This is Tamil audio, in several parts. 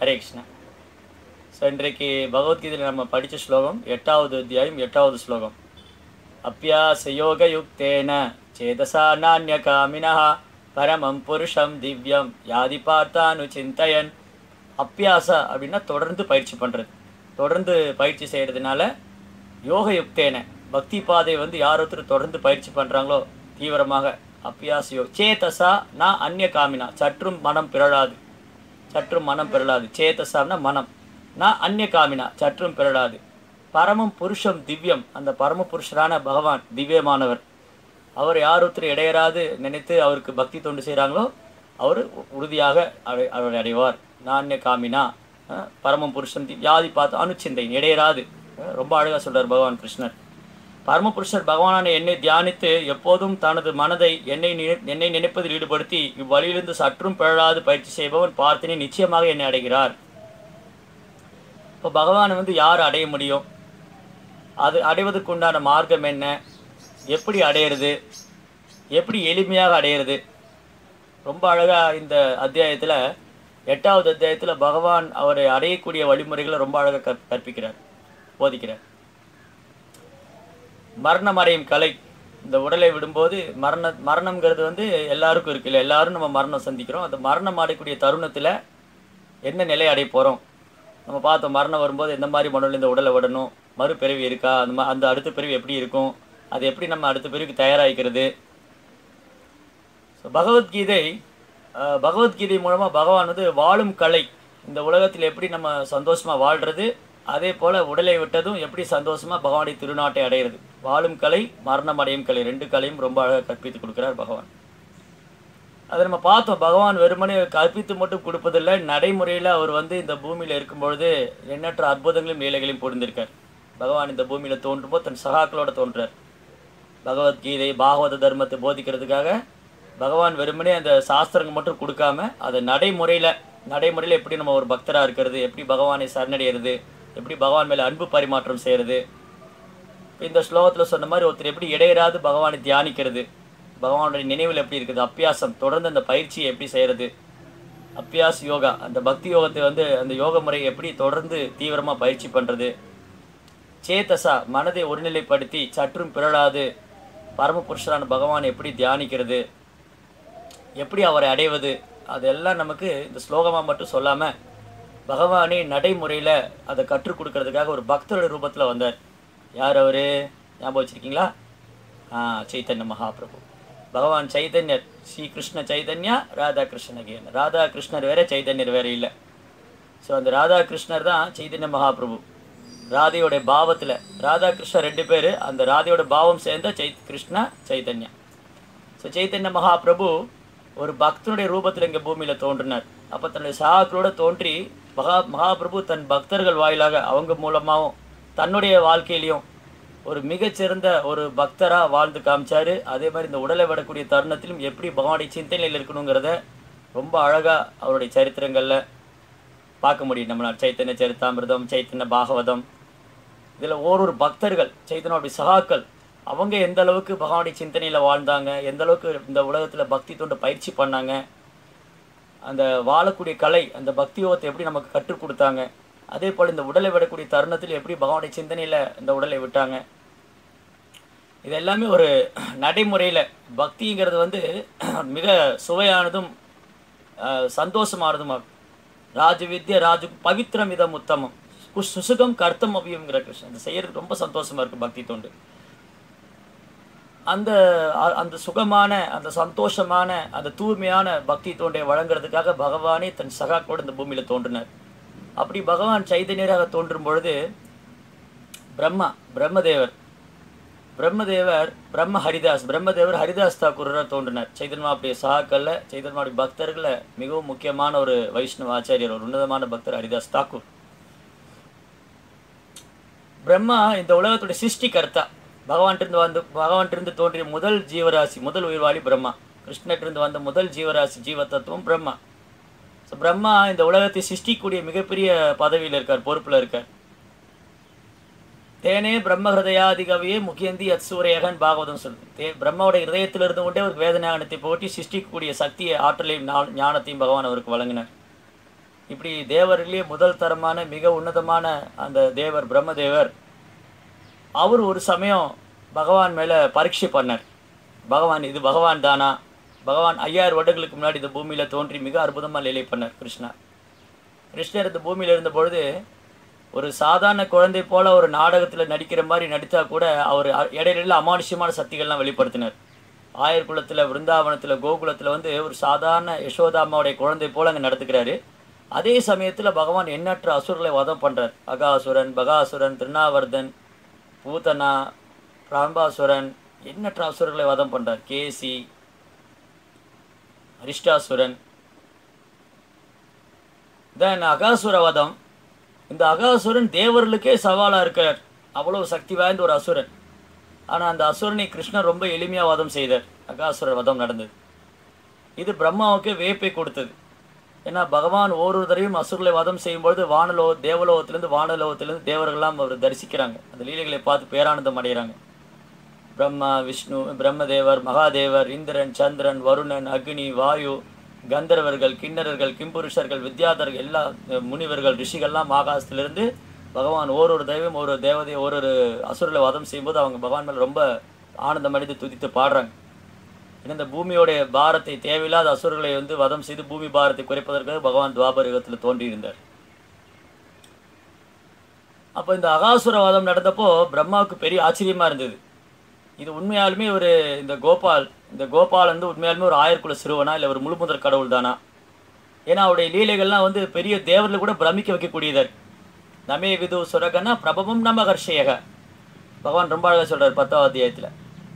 ஹரே கிருஷ்ணா ஸோ இன்றைக்கு பகவத்கீதையில் நம்ம படித்த ஸ்லோகம் எட்டாவது அத்தியாயம் எட்டாவது ஸ்லோகம் அப்பியாசயோகயுக்தேன சேதசா நானிய காமினா பரமம் புருஷம் திவ்யம் யாதி பார்த்தானு சிந்தையன் அப்பியாச அப்படின்னா தொடர்ந்து பயிற்சி பண்ணுறது தொடர்ந்து பயிற்சி செய்கிறதுனால யோக யுக்தேன பக்தி பாதை வந்து யார் ஒருத்தர் தொடர்ந்து பயிற்சி பண்ணுறாங்களோ தீவிரமாக அப்பியாச யோ சேதசா நான் அந்நிய காமினா சற்றும் மனம் பிறழாது சற்றும் மனம் பிறழாது சேதசான்னா மனம் நான் அந்நிய காமினா சற்றும் பிறழாது பரமம் புருஷம் திவ்யம் அந்த பரம புருஷரான பகவான் திவ்யமானவர் அவர் யார் ஒருத்தர் இடையராது நினைத்து அவருக்கு பக்தி தொண்டு செய்கிறாங்களோ அவர் உறுதியாக அடை அவர் அடைவார் நானிய காமினா அஹ், பரமம் புருஷன் தி- வியாதி பார்த்து அனுச்சிந்தை இடையராது அஹ், ரொம்ப அழகாக சொல்றார் பகவான் கிருஷ்ணர் பரமபுருஷர் பகவானான என்னை தியானித்து எப்போதும் தனது மனதை என்னை நினை- என்னை நினைப்பதில் ஈடுபடுத்தி இவ்வழியிலிருந்து சற்றும் பிழலாது பயிற்சி செய்பவன் பார்த்தனே நிச்சயமாக என்னை அடைகிறார் இப்போ பகவானை வந்து யார் அடைய முடியும் அது அடைவதற்குண்டான மார்க்கம் என்ன எப்படி அடையிறது எப்படி எளிமையாக அடையிறது ரொம்ப அழகாக இந்த அத்தியாயத்தில் எட்டாவது அத்தியாயத்தில் பகவான் அவரை அடையக்கூடிய வழிமுறைகளை ரொம்ப அழகாக கற் கற்பிக்கிறார் போதிக்கிறார் மரணம் அடையும் கலை இந்த உடலை விடும்போது மரண மரணம்ங்கிறது வந்து எல்லாருக்கும் இருக்குல்ல எல்லாரும் நம்ம மரணம் சந்திக்கிறோம் அந்த மரணம் அடையக்கூடிய தருணத்தில் என்ன நிலை அடைய போகிறோம் நம்ம பார்த்தோம் மரணம் வரும்போது எந்த மாதிரி மனதில் இந்த உடலை விடணும் மறுபிறவி இருக்கா அந்த மா அந்த அடுத்த பிறவி எப்படி இருக்கும் அது எப்படி நம்ம அடுத்த பிறவிக்கு தயாராகிக்கிறது ஸோ பகவத்கீதை அஹ், பகவத்கீதை மூலமாக பகவான் வந்து வாழும் கலை இந்த உலகத்தில் எப்படி நம்ம சந்தோஷமாக வாழ்கிறது அதே போல் உடலை விட்டதும் எப்படி சந்தோஷமாக பகவானுடைய திருநாட்டை அடையிறது வாழும் கலை மரணம் அடையும் கலை ரெண்டு கலையும் ரொம்ப அழகாக கற்பித்து கொடுக்குறார் பகவான் அதை நம்ம பார்த்தோம் பகவான் வெறுமனே கற்பித்து மட்டும் கொடுப்பதில்லை நடைமுறையில் அவர் வந்து இந்த பூமியில் இருக்கும்பொழுது எண்ணற்ற அற்புதங்களையும் லீலைகளையும் புரிந்திருக்கார் பகவான் இந்த பூமியில் தோன்றும்போது தன் சகாக்களோட தோன்றார் பகவத்கீதை பாகவத தர்மத்தை போதிக்கிறதுக்காக பகவான் வெறுமனே அந்த சாஸ்திரங்கள் மட்டும் கொடுக்காம அதை நடைமுறையில் நடைமுறையில் எப்படி நம்ம ஒரு பக்தராக இருக்கிறது எப்படி பகவானை சரணடைகிறது எப்படி பகவான் மேலே அன்பு பரிமாற்றம் செய்கிறது இந்த ஸ்லோகத்தில் சொன்ன மாதிரி ஒருத்தர் எப்படி இடையராது பகவானை தியானிக்கிறது பகவானுடைய நினைவில் எப்படி இருக்குது அப்பியாசம் தொடர்ந்து அந்த பயிற்சியை எப்படி செய்கிறது அப்பியாஸ் யோகா அந்த பக்தி யோகத்தை வந்து அந்த யோக முறையை எப்படி தொடர்ந்து தீவிரமாக பயிற்சி பண்ணுறது சேதசா மனதை ஒருநிலைப்படுத்தி சற்றும் பிறழாது பரமபுருஷரான பகவானை எப்படி தியானிக்கிறது எப்படி அவரை அடைவது அதெல்லாம் நமக்கு இந்த ஸ்லோகமாக மட்டும் சொல்லாமல் பகவானே நடைமுறையில் அதை கற்றுக் கொடுக்கறதுக்காக ஒரு பக்தருடைய ரூபத்தில் வந்தார் யார் அவர் ஞாபகம் வச்சிருக்கீங்களா ஆ சைத்தன்ய மகாபிரபு பகவான் சைதன்யர் ஸ்ரீ கிருஷ்ண சைதன்யா ராதா கிருஷ்ணகேன் ராதா கிருஷ்ணர் வேற சைதன்யர் வேற இல்லை ஸோ அந்த ராதா கிருஷ்ணர் தான் சைதன்ய மகாபிரபு ராதையோட பாவத்தில் ராதா கிருஷ்ணர் ரெண்டு பேர் அந்த ராதையோட பாவம் சேர்ந்த சை கிருஷ்ணா சைதன்யா ஸோ சைத்தன்ய மகாபிரபு ஒரு பக்தனுடைய ரூபத்தில் இங்கே பூமியில் தோன்றினார் அப்போ தன்னுடைய சகாக்களோட தோன்றி மகா மகாபிரபு தன் பக்தர்கள் வாயிலாக அவங்க மூலமாகவும் தன்னுடைய வாழ்க்கையிலையும் ஒரு மிகச்சிறந்த ஒரு பக்தராக வாழ்ந்து காமிச்சாரு அதே மாதிரி இந்த உடலை விடக்கூடிய தருணத்திலும் எப்படி பகவானுடைய சிந்தனையில் இருக்கணுங்கிறத ரொம்ப அழகாக அவருடைய சரித்திரங்களில் பார்க்க முடியும் நம்மளால் சைத்தன்ய சரித்தாமிர்தம் சைத்தன்ய பாகவதம் இதில் ஓரொரு பக்தர்கள் சைத்தன்யோடைய சகாக்கள் அவங்க எந்த அளவுக்கு பகவானுடைய சிந்தனையில் வாழ்ந்தாங்க எந்த அளவுக்கு இந்த உலகத்தில் பக்தி தொண்டு பயிற்சி பண்ணாங்க அந்த வாழக்கூடிய கலை அந்த பக்தி யோகத்தை எப்படி நமக்கு கற்றுக் கொடுத்தாங்க அதே போல் இந்த உடலை விடக்கூடிய தருணத்தில் எப்படி பகவானுடைய சிந்தனையில் இந்த உடலை விட்டாங்க இது எல்லாமே ஒரு நடைமுறையில் பக்திங்கிறது வந்து மிக சுவையானதும் அஹ், சந்தோஷமானதுமாகும் ராஜவித்ய ராஜு பவித்ரம் இதம் உத்தமம் கு- சுசுகம் கர்த்தம் அபியம்ங்கிற கிருஷ்ணன் இது செய்யறதுக்கு ரொம்ப சந்தோஷமா இருக்கு பக்தி தொண்டு அந்த அ- அந்த சுகமான அந்த சந்தோஷமான அந்த தூய்மையான பக்தி தொண்டை வழங்குறதுக்காக பகவானே தன் சகாக்களோடு இந்த பூமியில தோன்றினார் அப்படி பகவான் சைதன்யராக தோன்றும் பொழுது பிரம்மா பிரம்மதேவர் பிரம்மதேவர் பிரம்ம ஹரிதாஸ் பிரம்மதேவர் ஹரிதாஸ் தாக்கூராக தோன்றினார் சைதன்மாவுடைய சகாக்கள்ல சைதன்மாவுடைய பக்தர்கள மிகவும் முக்கியமான ஒரு வைஷ்ணவ ஆச்சாரியர் ஒரு உன்னதமான பக்தர் ஹரிதாஸ் தாக்கூர் பிரம்மா இந்த உலகத்துடைய சிருஷ்டி கர்த்தா பகவான்கிட்ட வந்து பகவான்கிட்ட தோன்றிய முதல் ஜீவராசி முதல் உயிர்வாளி பிரம்மா கிருஷ்ணகிட்ட வந்த முதல் ஜீவராசி ஜீவ தத்துவம் பிரம்மா ஸோ பிரம்மா இந்த உலகத்தை சிருஷ்டிக்கூடிய மிகப்பெரிய பதவியில் இருக்கார் பொறுப்பில் இருக்கார் தேனே பிரம்ம ஹிருதயாதிகவியே முக்கியந்தி அத்சூரையகன் பாகவதம் சொல்லுது தே பிரம்மாவோட இருதயத்தில் இருந்து கொண்டே ஒரு வேதஞானத்தை போட்டி சிருஷ்டிக்கக்கூடிய சக்தியை ஆற்றலையும் ஞா- ஞானத்தையும் பகவான் அவருக்கு வழங்கினார் இப்படி தேவர்களே முதல் தரமான மிக உன்னதமான அந்த தேவர் பிரம்மதேவர் அவர் ஒரு சமயம் பகவான் மேலே பரீட்சை பண்ணார் பகவான் இது பகவான் தானா பகவான் ஐயாயிரம் வருடங்களுக்கு முன்னாடி இந்த பூமியில் தோன்றி மிக அற்புதமாக லீலை பண்ணார் கிருஷ்ணா கிருஷ்ணர் இந்த பூமியில் இருந்த பொழுது ஒரு சாதாரண குழந்தை போல ஒரு நாடகத்தில் நடிக்கிற மாதிரி நடித்தா கூட அவர் இடையில அமானுஷ்யமான சக்திகள்லாம் வெளிப்படுத்தினார் ஆயர் குலத்தில் விருந்தாவனத்தில் கோகுலத்தில் வந்து ஒரு சாதாரண யசோதாமாவுடைய குழந்தை போல அங்கே நடத்துக்கிறாரு அதே சமயத்தில் பகவான் எண்ணற்ற அசுரர்களை வதம் பண்ணுறார் அகாசுரன் பகாசுரன் திருநாவர்தன் பூதனா பிராம்பாசுரன் எண்ணற்ற அசுரர்களை வதம் பண்ணுறார் கேசி அரிஷ்டாசுரன் தென் அகாசுர வதம் இந்த அகாசுரன் தேவர்களுக்கே சவாலாக இருக்கார் அவ்வளோ சக்தி வாய்ந்த ஒரு அசுரன் ஆனால் அந்த அசுரனை கிருஷ்ணர் ரொம்ப எளிமையாக வதம் செய்தார் அகாசுர வதம் நடந்தது இது பிரம்மாவுக்கு வேப்பை கொடுத்தது ஏன்னா பகவான் ஒவ்வொரு தடவையும் அசுரலை வதம் செய்யும்பொழுது வானலோ தேவலோகத்திலேருந்து வானலோகத்திலேருந்து தேவர்கள்லாம் அவர் தரிசிக்கிறாங்க அந்த லீலைகளை பார்த்து பேரானந்தம் அடைகிறாங்க பிரம்மா விஷ்ணு பிரம்மதேவர் மகாதேவர் இந்திரன் சந்திரன் வருணன் அக்னி வாயு கந்தர்வர்கள் கிண்ணறர்கள் கிம்புருஷர்கள் வித்யாதர்கள் எல்லா அஹ், முனிவர்கள் ரிஷிகள்லாம் ஆகாசத்திலிருந்து பகவான் ஓரொரு தெய்வம் ஒரு தேவதை ஒரு அசுரலை வதம் செய்யும்போது அவங்க பகவான் மேலே ரொம்ப ஆனந்தம் அடைந்து துதித்து பாடுறாங்க ஏன்னா இந்த பூமியோடைய பாரத்தை தேவையில்லாத அசுரர்களை வந்து வதம் செய்து பூமி பாரத்தை குறைப்பதற்காக பகவான் துவாபர யுகத்தில் தோன்றியிருந்தார் அப்போ இந்த அகாசுர வதம் நடந்தப்போ பிரம்மாவுக்கு பெரிய ஆச்சரியமா இருந்தது இது உண்மையாலுமே ஒரு இந்த கோபால் இந்த கோபால் வந்து உண்மையாலுமே ஒரு ஆயர்குல சிறுவனா இல்லை ஒரு முழுமுதற் கடவுள் தானா ஏன்னா அவருடைய லீலைகள்லாம் வந்து பெரிய தேவர்களை கூட பிரமிக்க வைக்கக்கூடியதர் நமே விது சுரகனா பிரபவம் நம ஹர்ஷேக பகவான் ரொம்ப அழகாக சொல்றார் பத்தாவது அத்தியாயத்தில்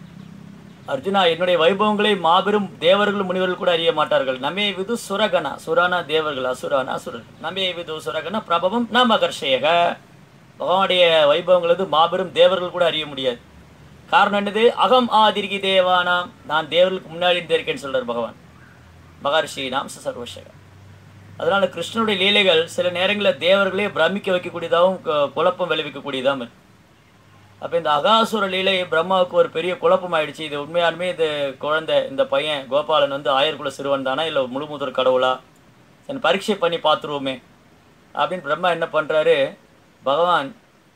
அர்ஜுனா என்னுடைய வைபவங்களை மாபெரும் தேவர்கள் முனிவர்கள் கூட அறிய மாட்டார்கள் நமே விது சுரகனா சுரானா தேவர்கள் அசுரானா அசுரர் நமே விது சுரகனா பிரபவம் ந மகர்ஷேக பகவானுடைய வைபவங்கள் வந்து மாபெரும் தேவர்கள் கூட அறிய முடியாது காரணம் என்னது அகம் ஆதிர்கி தேவானாம் நான் தேவர்களுக்கு முன்னாடி இருந்திருக்கேன்னு சொல்றார் பகவான் மகர்ஷி நாம் சர்வசக அதனால கிருஷ்ணனுடைய லீலைகள் சில நேரங்களில் தேவர்களே பிரமிக்க வைக்கக்கூடியதாகவும் கு- குழப்பம் விளைவிக்கக்கூடியதாகவும் இருக்கு அப்போ இந்த அகாசுர லீலை பிரம்மாவுக்கு ஒரு பெரிய குழப்பம் ஆயிடுச்சு இது உண்மையாலுமே இந்த குழந்தை இந்த பையன் கோபாலன் வந்து ஆயர்குல சிறுவன் தானா இல்லை முழுமுதற் கடவுளா என் பரீட்சை பண்ணி பார்த்துருவோமே அப்படின்னு பிரம்மா என்ன பண்ணுறாரு பகவான்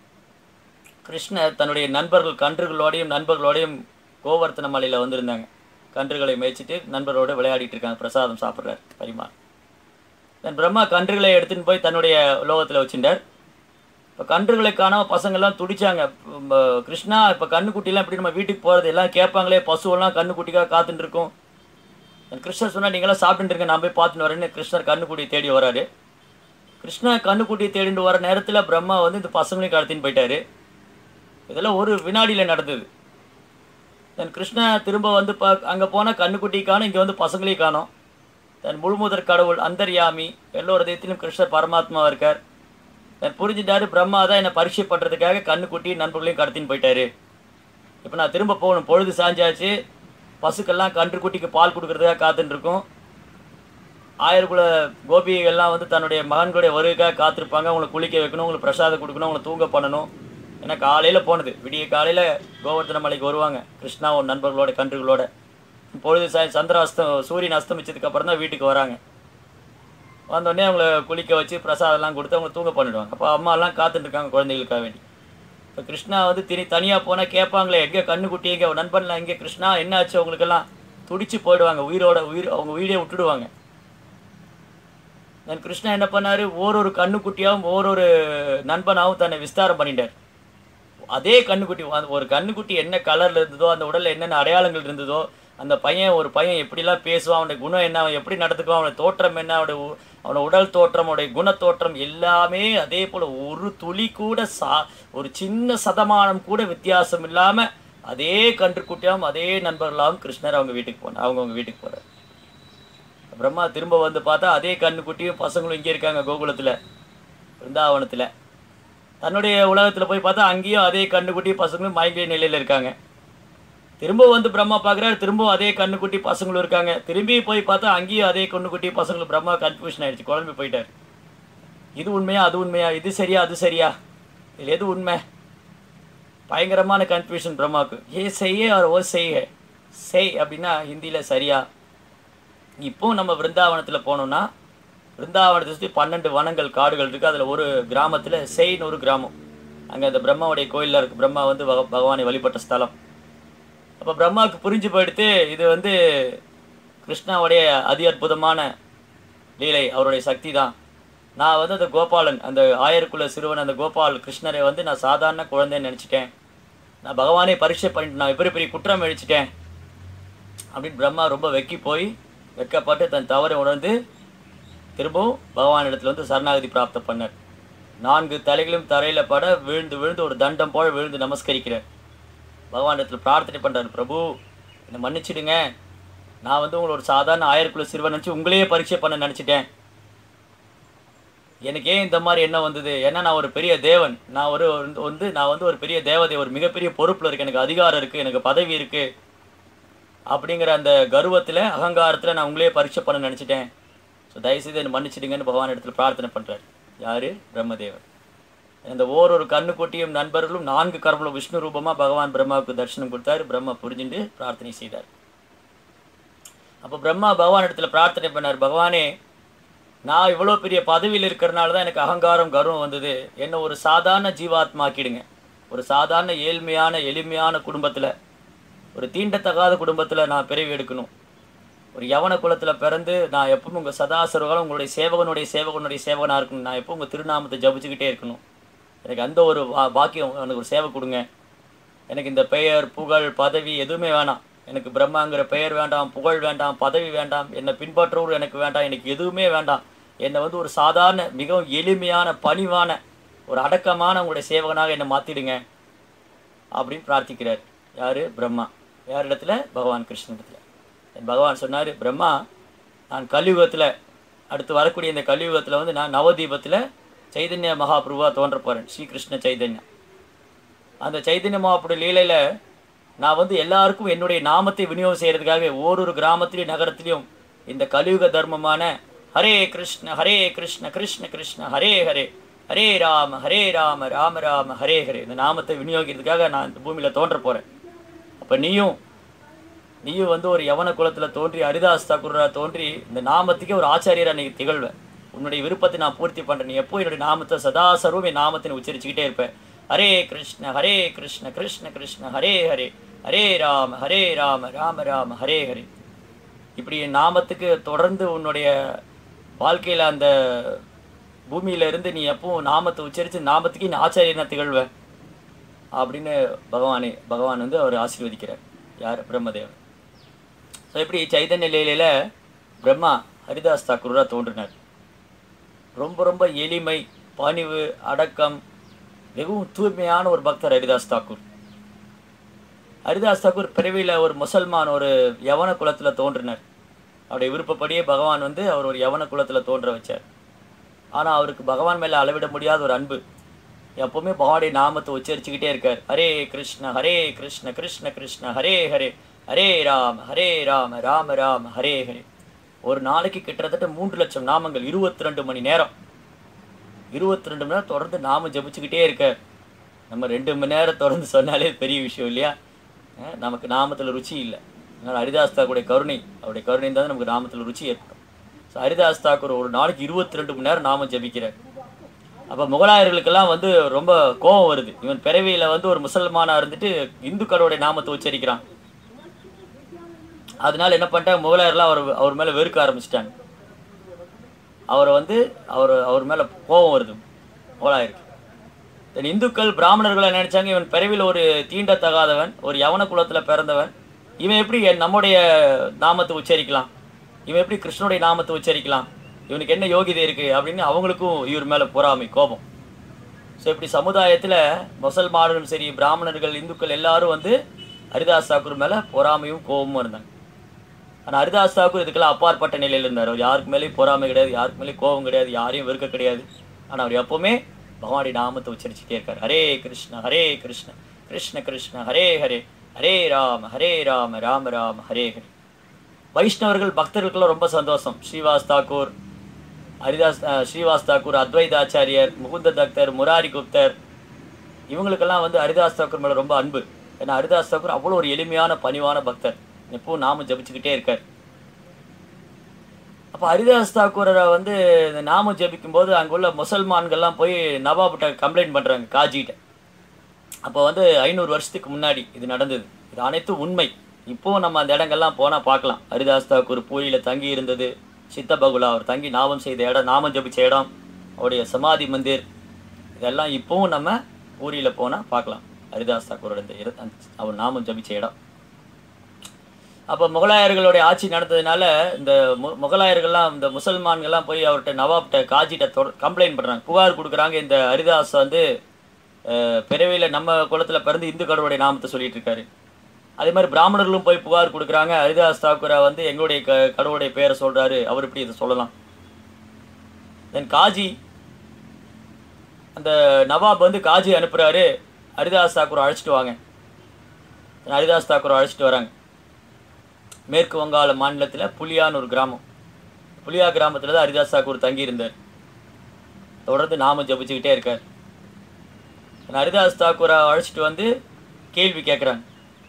கிருஷ்ணர் தன்னுடைய நண்பர்கள் கன்றுகளோடையும் நண்பர்களோடையும் கோவர்த்தன மலையில் வந்திருந்தாங்க கன்றுகளை மேய்ச்சிட்டு நண்பரோடு விளையாடிட்டு இருக்காங்க பிரசாதம் சாப்பிட்றாரு பரிமாறு தென் பிரம்மா கன்றுகளை எடுத்துன்னு போய் தன்னுடைய உலோகத்தில் வச்சுட்டார் இப்போ கன்றுகளை காணாம பசங்கள்லாம் துடிச்சாங்க உம், கிருஷ்ணா இப்போ கண்ணுக்குட்டிலாம் எப்படி நம்ம வீட்டுக்கு போகிறது எல்லாம் கேட்பாங்களே பசுவெல்லாம் கண்ணுக்குட்டிக்காக காத்துட்டு இருக்கும் என் கிருஷ்ணர் சொன்னா நீங்களாம் சாப்பிட்டுட்டு இருங்க நான் போய் பார்த்துட்டு வரேன்னு கிருஷ்ணர் கண்ணுக்குட்டியை தேடி வராரு கிருஷ்ணா கண்ணுக்குட்டியை தேடிட்டு வர நேரத்தில் பிரம்மா வந்து இந்த பசங்களையும் கடத்தின்னு போயிட்டாரு இதெல்லாம் ஒரு வினாடியில் நடந்தது தென் கிருஷ்ணா திரும்ப வந்து பா அங்கே போனால் கண்ணுக்குட்டி காணும் இங்கே வந்து பசங்களையும் காணோம் தென் முழுமுதற் கடவுள் அந்தர்யாமி எல்லோரு இதயத்திலும் கிருஷ்ணர் பரமாத்மாவா இருக்கார் தென் புரிஞ்சுட்டாரு பிரம்மா தான் என்னை பரீட்சை பண்ணுறதுக்காக கண்ணுக்குட்டி நண்பர்களையும் கடத்தின்னு போயிட்டாரு இப்போ நான் திரும்ப போகணும் பொழுது சாஞ்சாச்சு பசுக்கெல்லாம் கன்றுக்குட்டிக்கு பால் கொடுக்கறதுக்காக காத்துட்டு இருக்கோம் ஆயிரக்குள்ள கோபிகள்லாம் வந்து தன்னுடைய மகன்களுடைய வருகைக்காக காத்திருப்பாங்க அவங்களை குளிக்க வைக்கணும் உங்களுக்கு பிரசாதம் கொடுக்கணும் அவங்களை தூங்க பண்ணணும் ஏன்னா காலையில் போனது விடிய காலையில் கோவர்த்தன மலைக்கு வருவாங்க கிருஷ்ணா ஒரு நண்பர்களோட கன்றுகளோட பொழுது சாய் சந்திர அஸ்தம் சூரியன் அஸ்தமிச்சதுக்கு அப்புறம் தான் வீட்டுக்கு வராங்க வந்தோடனே அவங்கள குளிக்க வச்சு பிரசாதம்லாம் கொடுத்து அவங்க தூங்க பண்ணிடுவாங்க அப்போ அம்மாலாம் காத்துட்டு இருக்காங்க குழந்தைகளுக்காக வேண்டி இப்போ கிருஷ்ணா வந்து திணி தனியாக போனால் கேட்பாங்களே எங்கே கண்ணுக்குட்டி எங்கே நண்பன்லாம் எங்கே கிருஷ்ணா என்ன ஆச்சு அவங்களுக்கெல்லாம் துடிச்சு போயிடுவாங்க உயிரோட உயிர் அவங்க உயிரே விட்டுடுவாங்க தென் கிருஷ்ணா என்ன பண்ணாரு ஓரொரு கண்ணுக்குட்டியாகவும் ஓரொரு நண்பனாகவும் தன்னை விஸ்தாரம் பண்ணிட்டார் அதே கண்ணுக்குட்டி அந்த ஒரு கண்ணுக்குட்டி என்ன கலர்ல இருந்ததோ அந்த உடல்ல என்னென்ன அடையாளங்கள் இருந்ததோ அந்த பையன் ஒரு பையன் எப்படிலாம் பேசுவான் அவனுடைய குணம் என்ன அவன் எப்படி நடந்துக்குவான் அவனுடைய தோற்றம் என்ன அவனுடைய உ- அவனோட உடல் தோற்றம் அவனுடைய குணத்தோற்றம் எல்லாமே அதே போல ஒரு துளி கூட சா ஒரு சின்ன சதமானம் கூட வித்தியாசம் இல்லாம அதே கன்றுக்குட்டியாகவும் அதே நண்பர்களாகவும் கிருஷ்ணர் அவங்க வீட்டுக்கு போனார் அவங்க அவங்க வீட்டுக்கு போறார் பிரம்மா திரும்ப வந்து பார்த்தா அதே கண்ணுக்குட்டியும் பசங்களும் இங்கே இருக்காங்க கோகுலத்தில் பிருந்தாவனத்தில் தன்னுடைய உலகத்தில் போய் பார்த்தா அங்கேயும் அதே கண்ணுக்குட்டி பசங்களும் மயங்கிய நிலையில் இருக்காங்க திரும்ப வந்து பிரம்மா பார்க்குறாரு திரும்பவும் அதே கண்ணுக்குட்டி பசங்களும் இருக்காங்க திரும்பி போய் பார்த்தா அங்கேயும் அதே கண்ணுக்குட்டி பசங்களும் பிரம்மா கன்ஃபியூஷன் ஆயிடுச்சு குழம்பு போயிட்டார் இது உண்மையா அது உண்மையா இது சரியா அது சரியா இதில் எது உண்மை பயங்கரமான கன்ஃபியூஷன் பிரம்மாவுக்கு ஏ செய்ய அவர் ஓ செய்ய செய் அப்படின்னா ஹிந்தியில் சரியா இப்போ நம்ம விருந்தாவனத்தில் போனோம்னா பிருந்தாவனத்தை சுற்றி பன்னெண்டு வனங்கள் காடுகள் இருக்குது அதில் ஒரு கிராமத்தில் செயின் ஒரு கிராமம் அங்கே அந்த பிரம்மாவுடைய கோயிலில் இருக்கு பிரம்மா வந்து பக- பகவானை வழிபட்ட ஸ்தலம் அப்போ பிரம்மாவுக்கு புரிஞ்சு போயிடுத்து இது வந்து கிருஷ்ணாவுடைய அதி அற்புதமான லீலை அவருடைய சக்தி தான் நான் வந்து அந்த கோபாலன் அந்த ஆயருக்குள்ள சிறுவன் அந்த கோபால் கிருஷ்ணரை வந்து நான் சாதாரண குழந்தைன்னு நினச்சிட்டேன் நான் பகவானே பரீட்சை பண்ணிட்டு நான் பெரிய பெரிய குற்றம் அழிச்சிட்டேன் அப்படின்னு பிரம்மா ரொம்ப வெக்கி போய் வெக்கப்பட்டு தன் தவறை உணர்ந்து திரும்பவும் பகவானிடத்துல வந்து சரணாகதி பிராப்தம் பண்ணார் நான்கு தலைகளும் தரையில பட விழுந்து விழுந்து ஒரு தண்டம் போல விழுந்து நமஸ்கரிக்கிறார் பகவானிடத்துல பிரார்த்தனை பண்றாரு பிரபு என்னை மன்னிச்சிடுங்க நான் வந்து உங்களை ஒரு சாதாரண ஆயிரக்குள்ள சிறுவன் நினச்சி உங்களையே பரீட்சை பண்ண நினச்சிட்டேன் எனக்கு ஏன் இந்த மாதிரி எண்ணம் வந்தது ஏன்னா நான் ஒரு பெரிய தேவன் நான் ஒரு வந்து- வந்து நான் வந்து ஒரு பெரிய தேவதை ஒரு மிகப்பெரிய பொறுப்பில் இருக்கு எனக்கு அதிகாரம் இருக்குது எனக்கு பதவி இருக்குது அப்படிங்கிற அந்த கர்வத்தில் அகங்காரத்தில் நான் உங்களே பரீட்சை பண்ண நினச்சிட்டேன் ஸோ தயவுசெய்து என்னை மன்னிச்சிடுங்கன்னு பகவான் இடத்துல பிரார்த்தனை பண்ணுறார் யார் பிரம்மதேவர் இந்த ஓரொரு கண்ணுக்குட்டியும் நண்பர்களும் நான்கு கர்மல விஷ்ணு ரூபமாக பகவான் பிரம்மாவுக்கு தரிசனம் கொடுத்தாரு பிரம்மா புரிஞ்சுட்டு பிரார்த்தனை செய்தார் அப்போ பிரம்மா பகவான் இடத்துல பிரார்த்தனை பண்ணார் பகவானே நான் இவ்வளோ பெரிய பதவியில் இருக்கிறனால தான் எனக்கு அகங்காரம் கர்வம் வந்தது என்ன ஒரு சாதாரண ஜீவாத்மாக்கிடுங்க ஒரு சாதாரண ஏழ்மையான எளிமையான குடும்பத்தில் ஒரு தீண்டத்தகாத குடும்பத்தில் நான் பிறவி எடுக்கணும் ஒரு யவன குலத்தில் பிறந்து நான் எப்பவும் உங்கள் சதா சர்வகாலம் உங்களுடைய சேவகனுடைய சேவகனுடைய சேவகனாக இருக்கணும் நான் எப்பவும் உங்கள் திருநாமத்தை ஜபிச்சுக்கிட்டே இருக்கணும் எனக்கு அந்த ஒரு வா- பாக்கியம் எனக்கு ஒரு சேவை கொடுங்க எனக்கு இந்த பெயர் புகழ் பதவி எதுவுமே வேணாம் எனக்கு பிரம்மாங்கிற பெயர் வேண்டாம் புகழ் வேண்டாம் பதவி வேண்டாம் என்னை பின்பற்றவர் எனக்கு வேண்டாம் எனக்கு எதுவுமே வேண்டாம் என்னை வந்து ஒரு சாதாரண மிகவும் எளிமையான பணிவான ஒரு அடக்கமான உங்களுடைய சேவகனாக என்னை மாற்றிடுங்க அப்படின்னு பிரார்த்திக்கிறார் யார் பிரம்மா யார் இடத்துல பகவான் கிருஷ்ணன் இடத்துல என் பகவான் சொன்னார் பிரம்மா நான் கலியுகத்தில் அடுத்து வரக்கூடிய இந்த கலியுகத்தில் வந்து நான் நவதீபத்தில் சைதன்ய மகாபிரபுவா தோன்ற போகிறேன் ஸ்ரீகிருஷ்ண சைதன்யா அந்த சைதன்ய மகாபுர லீலையில் நான் வந்து எல்லாருக்கும் என்னுடைய நாமத்தை விநியோகம் செய்கிறதுக்காக ஓரொரு கிராமத்திலையும் நகரத்திலையும் இந்த கலியுக தர்மமான ஹரே கிருஷ்ண ஹரே கிருஷ்ண கிருஷ்ண கிருஷ்ண ஹரே ஹரே ஹரே ராம ஹரே ராம ராம ராம ஹரே ஹரே இந்த நாமத்தை விநியோகிக்கிறதுக்காக நான் இந்த பூமியில் தோன்ற போகிறேன் அப்போ நீயும் நீயும் வந்து ஒரு யவன குலத்தில் தோன்றி ஹரிதாஸ் தாக்கூரா தோன்றி இந்த நாமத்துக்கே ஒரு ஆச்சாரியரா நீ திகழ்வ உன்னுடைய விருப்பத்தை நான் பூர்த்தி பண்ணுறேன் நீ எப்போ என்னுடைய நாமத்தை சதா சர்வம் என் நாமத்தை நீ உச்சரிச்சுக்கிட்டே இருப்ப ஹரே கிருஷ்ண ஹரே கிருஷ்ண கிருஷ்ண கிருஷ்ண ஹரே ஹரே ஹரே ராம ஹரே ராம ராம ராம ஹரே ஹரே இப்படி என் நாமத்துக்கு தொடர்ந்து உன்னுடைய வாழ்க்கையில் அந்த பூமியில இருந்து நீ எப்பவும் நாமத்தை உச்சரித்து நாமத்துக்கு நீ ஆச்சாரியனா திகழ்வ அப்படின்னு பகவானே பகவான் வந்து அவர் ஆசீர்வதிக்கிறார் யார் பிரம்மதேவன் ஸோ இப்படி சைதன்ய லீலையில் பிரம்மா ஹரிதாஸ் தாக்கூரா தோன்றினார் ரொம்ப ரொம்ப எளிமை பணிவு அடக்கம் மிகவும் தூய்மையான ஒரு பக்தர் ஹரிதாஸ் தாக்கூர் ஹரிதாஸ் தாக்கூர் பிறவியில் ஒரு முசல்மான் ஒரு யவன குலத்தில் தோன்றினார் அவருடைய விருப்பப்படியே பகவான் வந்து அவர் ஒரு யவன குலத்தில் தோன்ற வச்சார் ஆனால் அவருக்கு பகவான் மேலே அளவிட முடியாத ஒரு அன்பு எப்பவுமே பகவானுடைய நாமத்தை உச்சரிச்சுக்கிட்டே இருக்கார் ஹரே கிருஷ்ண ஹரே கிருஷ்ண கிருஷ்ண கிருஷ்ண ஹரே ஹரே ஹரே ராம ஹரே ராம ராம ராம ஹரே ஹரே ஒரு நாளைக்கு கிட்டத்தட்ட மூன்று லட்சம் நாமங்கள் இருபத்தி ரெண்டு மணி நேரம் இருபத்தி ரெண்டு மணி நேரம் தொடர்ந்து நாமம் ஜபிச்சுக்கிட்டே இருக்கார் நம்ம ரெண்டு மணி நேரம் தொடர்ந்து சொன்னாலே பெரிய விஷயம் இல்லையா அஹ் நமக்கு நாமத்தில் ருச்சி இல்லை அதனால் ஹரிதாஸ் தாக்குடைய கருணை அவருடைய கருணை தான் நமக்கு நாமத்தில் ருச்சி ஏற்படும் ஸோ ஹரிதாஸ் தாக்கூர் ஒரு நாளைக்கு இருபத்தி ரெண்டு மணி நேரம் நாமம் ஜபிக்கிறார் அப்போ முகலாயர்களுக்கெல்லாம் வந்து ரொம்ப கோபம் வருது இவன் பிறவியில் வந்து ஒரு முசல்மானா இருந்துட்டு இந்துக்களுடைய நாமத்தை உச்சரிக்கிறான் அதனால என்ன பண்ணிட்டாங்க முகலாயர்லாம் அவர் அவர் மேலே வெறுக்க ஆரம்பிச்சிட்டாங்க அவரை வந்து அவர் அவர் மேலே கோபம் வருது முகலாயருக்கு தென் இந்துக்கள் பிராமணர்கள் என்ன நினைச்சாங்க இவன் பிறவியில் ஒரு தீண்டத்தகாதவன் ஒரு யவன குலத்தில் பிறந்தவன் இவன் எப்படி என் நம்முடைய நாமத்தை உச்சரிக்கலாம் இவன் எப்படி கிருஷ்ணனுடைய நாமத்தை உச்சரிக்கலாம் இவனுக்கு என்ன யோகிதை இருக்கு அப்படின்னு அவங்களுக்கும் இவர் மேலே பொறாமை கோபம் ஸோ இப்படி சமுதாயத்தில் முசல்மானரும் சரி பிராமணர்கள் இந்துக்கள் எல்லாரும் வந்து ஹரிதாஸ் தாக்கூர் மேலே பொறாமையும் கோபமும் இருந்தாங்க ஆனால் ஹரிதாஸ் தாக்கூர் இதுக்கெல்லாம் அப்பாற்பட்ட நிலையில் இருந்தார் அவர் யாருக்கு மேலேயும் பொறாமை கிடையாது யாருக்கு மேலேயும் கோபம் கிடையாது யாரையும் வெறுக்க கிடையாது ஆனால் அவர் எப்பவுமே பகவானுடைய நாமத்தை உச்சரிச்சுட்டே இருக்கார் ஹரே கிருஷ்ண ஹரே கிருஷ்ண கிருஷ்ண கிருஷ்ண ஹரே ஹரே ஹரே ராம ஹரே ராம ராம ராம ஹரே ஹரே வைஷ்ணவர்கள் பக்தர்களுக்கெல்லாம் ரொம்ப சந்தோஷம் ஸ்ரீவாஸ் தாக்கூர் ஹரிதாஸ் அஹ், ஸ்ரீவாஸ் தாக்கூர் அத்வைதாச்சாரியர் முகுந்த தக்தர் முராரி குப்தர் இவங்களுக்கெல்லாம் வந்து ஹரிதாஸ் தாக்கூர் மேலே ரொம்ப அன்பு ஏன்னா ஹரிதாஸ் தாக்கூர் அவ்வளோ ஒரு எளிமையான பணிவான பக்தர் எப்பவும் நாம ஜபிச்சுக்கிட்டே இருக்கார் அப்போ அப்போ ஹரிதாஸ் தாக்கூரை வந்து இந்த நாமம் ஜெபிக்கும் போது அங்குள்ள முசல்மான்கள்லாம் போய் நவாப்கிட்ட கம்ப்ளைண்ட் பண்ணுறாங்க காஜிகிட்ட அப்போ வந்து ஐநூறு வருஷத்துக்கு முன்னாடி இது நடந்தது இது அனைத்தும் உண்மை இப்போவும் நம்ம அந்த இடங்கள்லாம் போனால் பார்க்கலாம் ஹரிதாஸ் தாக்கூர் பூரியில் தங்கி இருந்தது சித்தபகுலா அவர் தங்கி நாமம் செய்த இடம் நாமம் ஜபிச்ச இடம் அவருடைய சமாதி மந்திர் இதெல்லாம் இப்போவும் நம்ம பூரியில் போனால் பார்க்கலாம் ஹரிதாஸ் தாக்கூரோட இந்த இரு- அந்த- அவர் நாமம் ஜபிச்ச இடம் அப்போ முகலாயர்களுடைய ஆட்சி நடந்ததுனால இந்த மு- முகலாயர்கள்லாம் இந்த முசல்மான்கள்லாம் போய் அவர்கிட்ட நவாப்கிட்ட காஜிட்ட தொட கம்ப்ளைண்ட் பண்ணுறாங்க புகார் கொடுக்குறாங்க இந்த ஹரிதாஸ் வந்து பிறவியில் நம்ம குலத்தில் பிறந்து இந்து கடவுளுடைய நாமத்தை சொல்லிட்டு இருக்காரு அதே மாதிரி பிராமணர்களும் போய் புகார் கொடுக்குறாங்க ஹரிதாஸ் தாக்கூரா வந்து எங்களுடைய க கடவுளுடைய பேரை சொல்கிறாரு அவர் எப்படி இதை சொல்லலாம் தென் காஜி அந்த நவாப் வந்து காஜி அனுப்புகிறாரு ஹரிதாஸ் தாக்கூரை அழைச்சிட்டு வாங்க ஹரிதாஸ் தாக்கூரை அழைச்சிட்டு வராங்க மேற்கு வங்காள மாநிலத்தில் புலியான்னு ஒரு கிராமம் புலியா கிராமத்தில் தான் ஹரிதாஸ் தாக்கூர் தங்கியிருந்தார் தொடர்ந்து நாமம் ஜபிச்சுக்கிட்டே இருக்கார் அந்த ஹரிதாஸ் தாக்கூரை அழைச்சிட்டு வந்து கேள்வி கேட்குறாங்க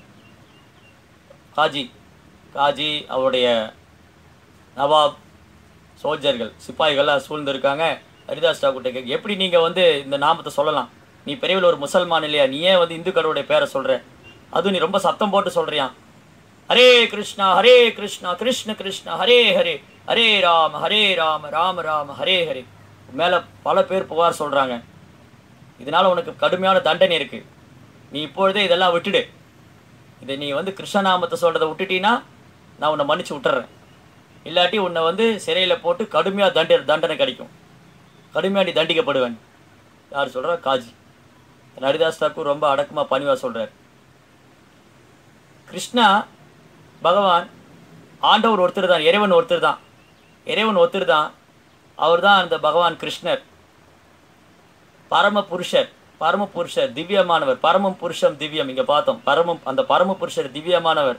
காஜி காஜி அவருடைய நவாப் சோல்ஜர்கள் சிப்பாய்கள்லாம் சூழ்ந்திருக்காங்க ஹரிதாஸ் தாக்கூர்ட்ட கேட்க எப்படி நீங்கள் வந்து இந்த நாமத்தை சொல்லலாம் நீ பெரியவில் ஒரு முசல்மான் இல்லையா நீ ஏன் வந்து இந்து கடவுளுடைய பேரை சொல்கிற அதுவும் நீ ரொம்ப சத்தம் போட்டு சொல்கிறியான் ஹரே கிருஷ்ணா ஹரே கிருஷ்ணா கிருஷ்ண கிருஷ்ணா ஹரே ஹரே ஹரே ராம ஹரே ராம ராம ராம ஹரே ஹரே மேலே பல பேர் புகார் சொல்கிறாங்க இதனால உனக்கு கடுமையான தண்டனை இருக்குது நீ இப்பொழுதே இதெல்லாம் விட்டுடு இதை நீ வந்து கிருஷ்ணநாமத்தை சொல்கிறத விட்டுட்டீன்னா நான் உன்னை மன்னிச்சு விட்டுறேன் இல்லாட்டி உன்னை வந்து சிறையில் போட்டு கடுமையாக தண்ட தண்டனை கிடைக்கும் கடுமையாக நீ தண்டிக்கப்படுவேன் யார் சொல்கிறா காஜி ஹரிதாஸ் தாக்கூர் ரொம்ப அடக்கமாக பணிவாக சொல்கிறார் கிருஷ்ணா பகவான் ஆண்டவர் ஒருத்தர் தான் இறைவன் ஒருத்தர் தான் இறைவன் ஒருத்தர் தான் அவர் தான் அந்த பகவான் கிருஷ்ணர் பரம புருஷர் பரம புருஷர் திவ்யமானவர் பரமம் புருஷம் திவ்யம் இங்க பார்த்தோம் பரமம் அந்த பரம புருஷர் திவ்யமானவர்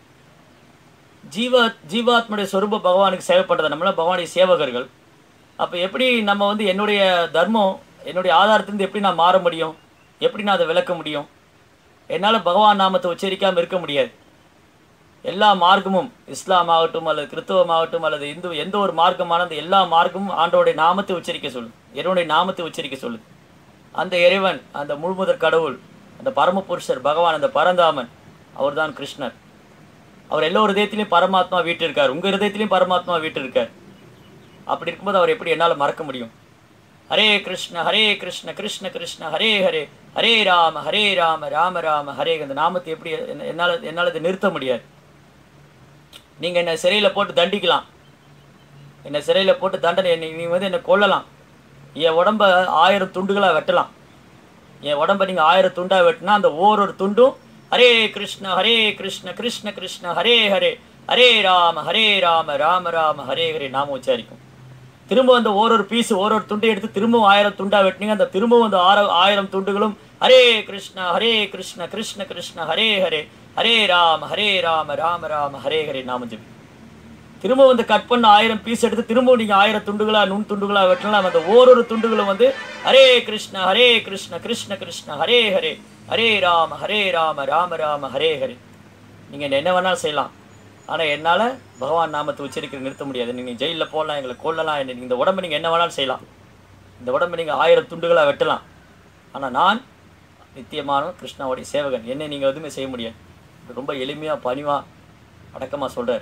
ஜீவா ஜீவாத்மனுடைய சொரூப பகவானுக்கு சேவை பண்ணுறது நம்மளாம் பகவானுடைய சேவகர்கள் அப்போ எப்படி நம்ம வந்து என்னுடைய தர்மம் என்னுடைய ஆதாரத்திலிருந்து எப்படி நான் மாற முடியும் எப்படி நான் அதை விளக்க முடியும் என்னால் பகவான் நாமத்தை உச்சரிக்காமல் இருக்க முடியாது எல்லா மார்க்கமும் இஸ்லாம் ஆகட்டும் அல்லது கிறிஸ்தவம் ஆகட்டும் அல்லது இந்து எந்த ஒரு மார்க்கமான அந்த எல்லா மார்க்கமும் ஆண்டோடைய நாமத்தை உச்சரிக்க சொல்லுது இறைவனுடைய நாமத்தை உச்சரிக்க சொல்லுது அந்த இறைவன் அந்த முழுமுதற் கடவுள் அந்த பரமபுருஷர் பகவான் அந்த பரந்தாமன் அவர்தான் கிருஷ்ணர் அவர் எல்லா இதயத்திலையும் பரமாத்மா வீட்டு இருக்கார் உங்கள் இதயத்திலையும் பரமாத்மா வீட்டு இருக்கார் அப்படி இருக்கும்போது அவர் எப்படி என்னால் மறக்க முடியும் ஹரே கிருஷ்ண ஹரே கிருஷ்ண கிருஷ்ண கிருஷ்ண ஹரே ஹரே ஹரே ராம ஹரே ராம ராம ராம ஹரே அந்த நாமத்தை எப்படி என்ன- என்னால் என்னால் இதை நிறுத்த முடியாது நீங்கள் என்னை சிறையில் போட்டு தண்டிக்கலாம் என்னை சிறையில் போட்டு தண்டனை என்னை நீங்கள் வந்து என்னை கொல்லலாம் என் உடம்ப ஆயிரம் துண்டுகளாக வெட்டலாம் என் உடம்ப நீங்கள் ஆயிரம் துண்டாக வெட்டினா அந்த ஓரொரு துண்டும் ஹரே கிருஷ்ண ஹரே கிருஷ்ண கிருஷ்ண கிருஷ்ண ஹரே ஹரே ஹரே ராம ஹரே ராம ராம ராம ஹரே ஹரே நாம உச்சாரிக்கும் திரும்ப அந்த ஓரொரு பீஸ் ஓரொரு துண்டை எடுத்து திரும்பவும் ஆயிரம் துண்டா வெட்டினீங்க அந்த திரும்பவும் அந்த ஆற ஆயிரம் துண்டுகளும் ஹரே கிருஷ்ண ஹரே கிருஷ்ண கிருஷ்ண கிருஷ்ண ஹரே ஹரே ஹரே ராம ஹரே ராம ராம ராம ஹரே ஹரே நாம ஜெபி திரும்ப வந்து கட் பண்ண ஆயிரம் பீஸ் எடுத்து திரும்பவும் நீங்கள் ஆயிரம் துண்டுகளா நுண் துண்டுகளா வெட்டலாம் அந்த ஓரொரு துண்டுகளும் வந்து ஹரே கிருஷ்ண ஹரே கிருஷ்ண கிருஷ்ண கிருஷ்ண ஹரே ஹரே ஹரே ராம ஹரே ராம ராம ராம ஹரே ஹரே நீங்கள் என்ன வேணாலும் செய்யலாம் ஆனால் என்னால் பகவான் நாமத்தை உச்சரிக்க நிறுத்த முடியாது நீங்கள் ஜெயிலில் போடலாம் எங்களை கொல்லலாம் என்ன இந்த உடம்பை நீங்கள் என்ன வேணாலும் செய்யலாம் இந்த உடம்பை நீங்கள் ஆயிரம் துண்டுகளாக வெட்டலாம் ஆனால் நான் நித்தியமான கிருஷ்ணாவுடைய சேவகன் என்னை நீங்கள் எதுவுமே செய்ய முடியாது இது ரொம்ப எளிமையாக பணிவாக அடக்கமாக சொல்கிறார்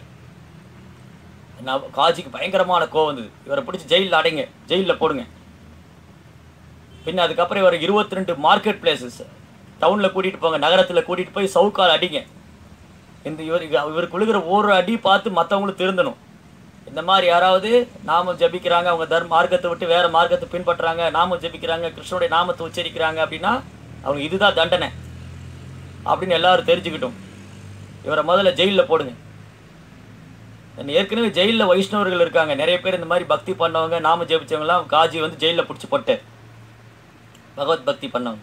நான் காஜிக்கு பயங்கரமான கோவம் வந்தது இவரை பிடிச்சி ஜெயிலில் அடைங்க ஜெயிலில் போடுங்க பின்ன அதுக்கப்புறம் இவர் இருபத்தி ரெண்டு மார்க்கெட் பிளேசஸ் டவுனில் கூட்டிகிட்டு போங்க நகரத்தில் கூட்டிகிட்டு போய் சவுக்கால் அடிங்க இந்த இவர் இவர் குழுகிற ஒரு அடி பார்த்து மற்றவங்களும் திருந்தணும் இந்த மாதிரி யாராவது நாமம் ஜபிக்கிறாங்க அவங்க தர்ம மார்க்கத்தை விட்டு வேற மார்க்கத்தை பின்பற்றுறாங்க நாமம் ஜபிக்கிறாங்க கிருஷ்ணனுடைய நாமத்தை உச்சரிக்கிறாங்க அப்படின்னா அவங்க இதுதான் தண்டனை அப்படின்னு எல்லாரும் தெரிஞ்சுக்கிட்டும் இவரை முதல்ல ஜெயிலில் போடுங்க என்ன ஏற்கனவே ஜெயிலில் வைஷ்ணவர்கள் இருக்காங்க நிறைய பேர் இந்த மாதிரி பக்தி பண்ணவங்க நாம ஜெபிச்சவங்கலாம் காஜி வந்து ஜெயிலில் பிடிச்சி போட்டு பகவத் பக்தி பண்ணவங்க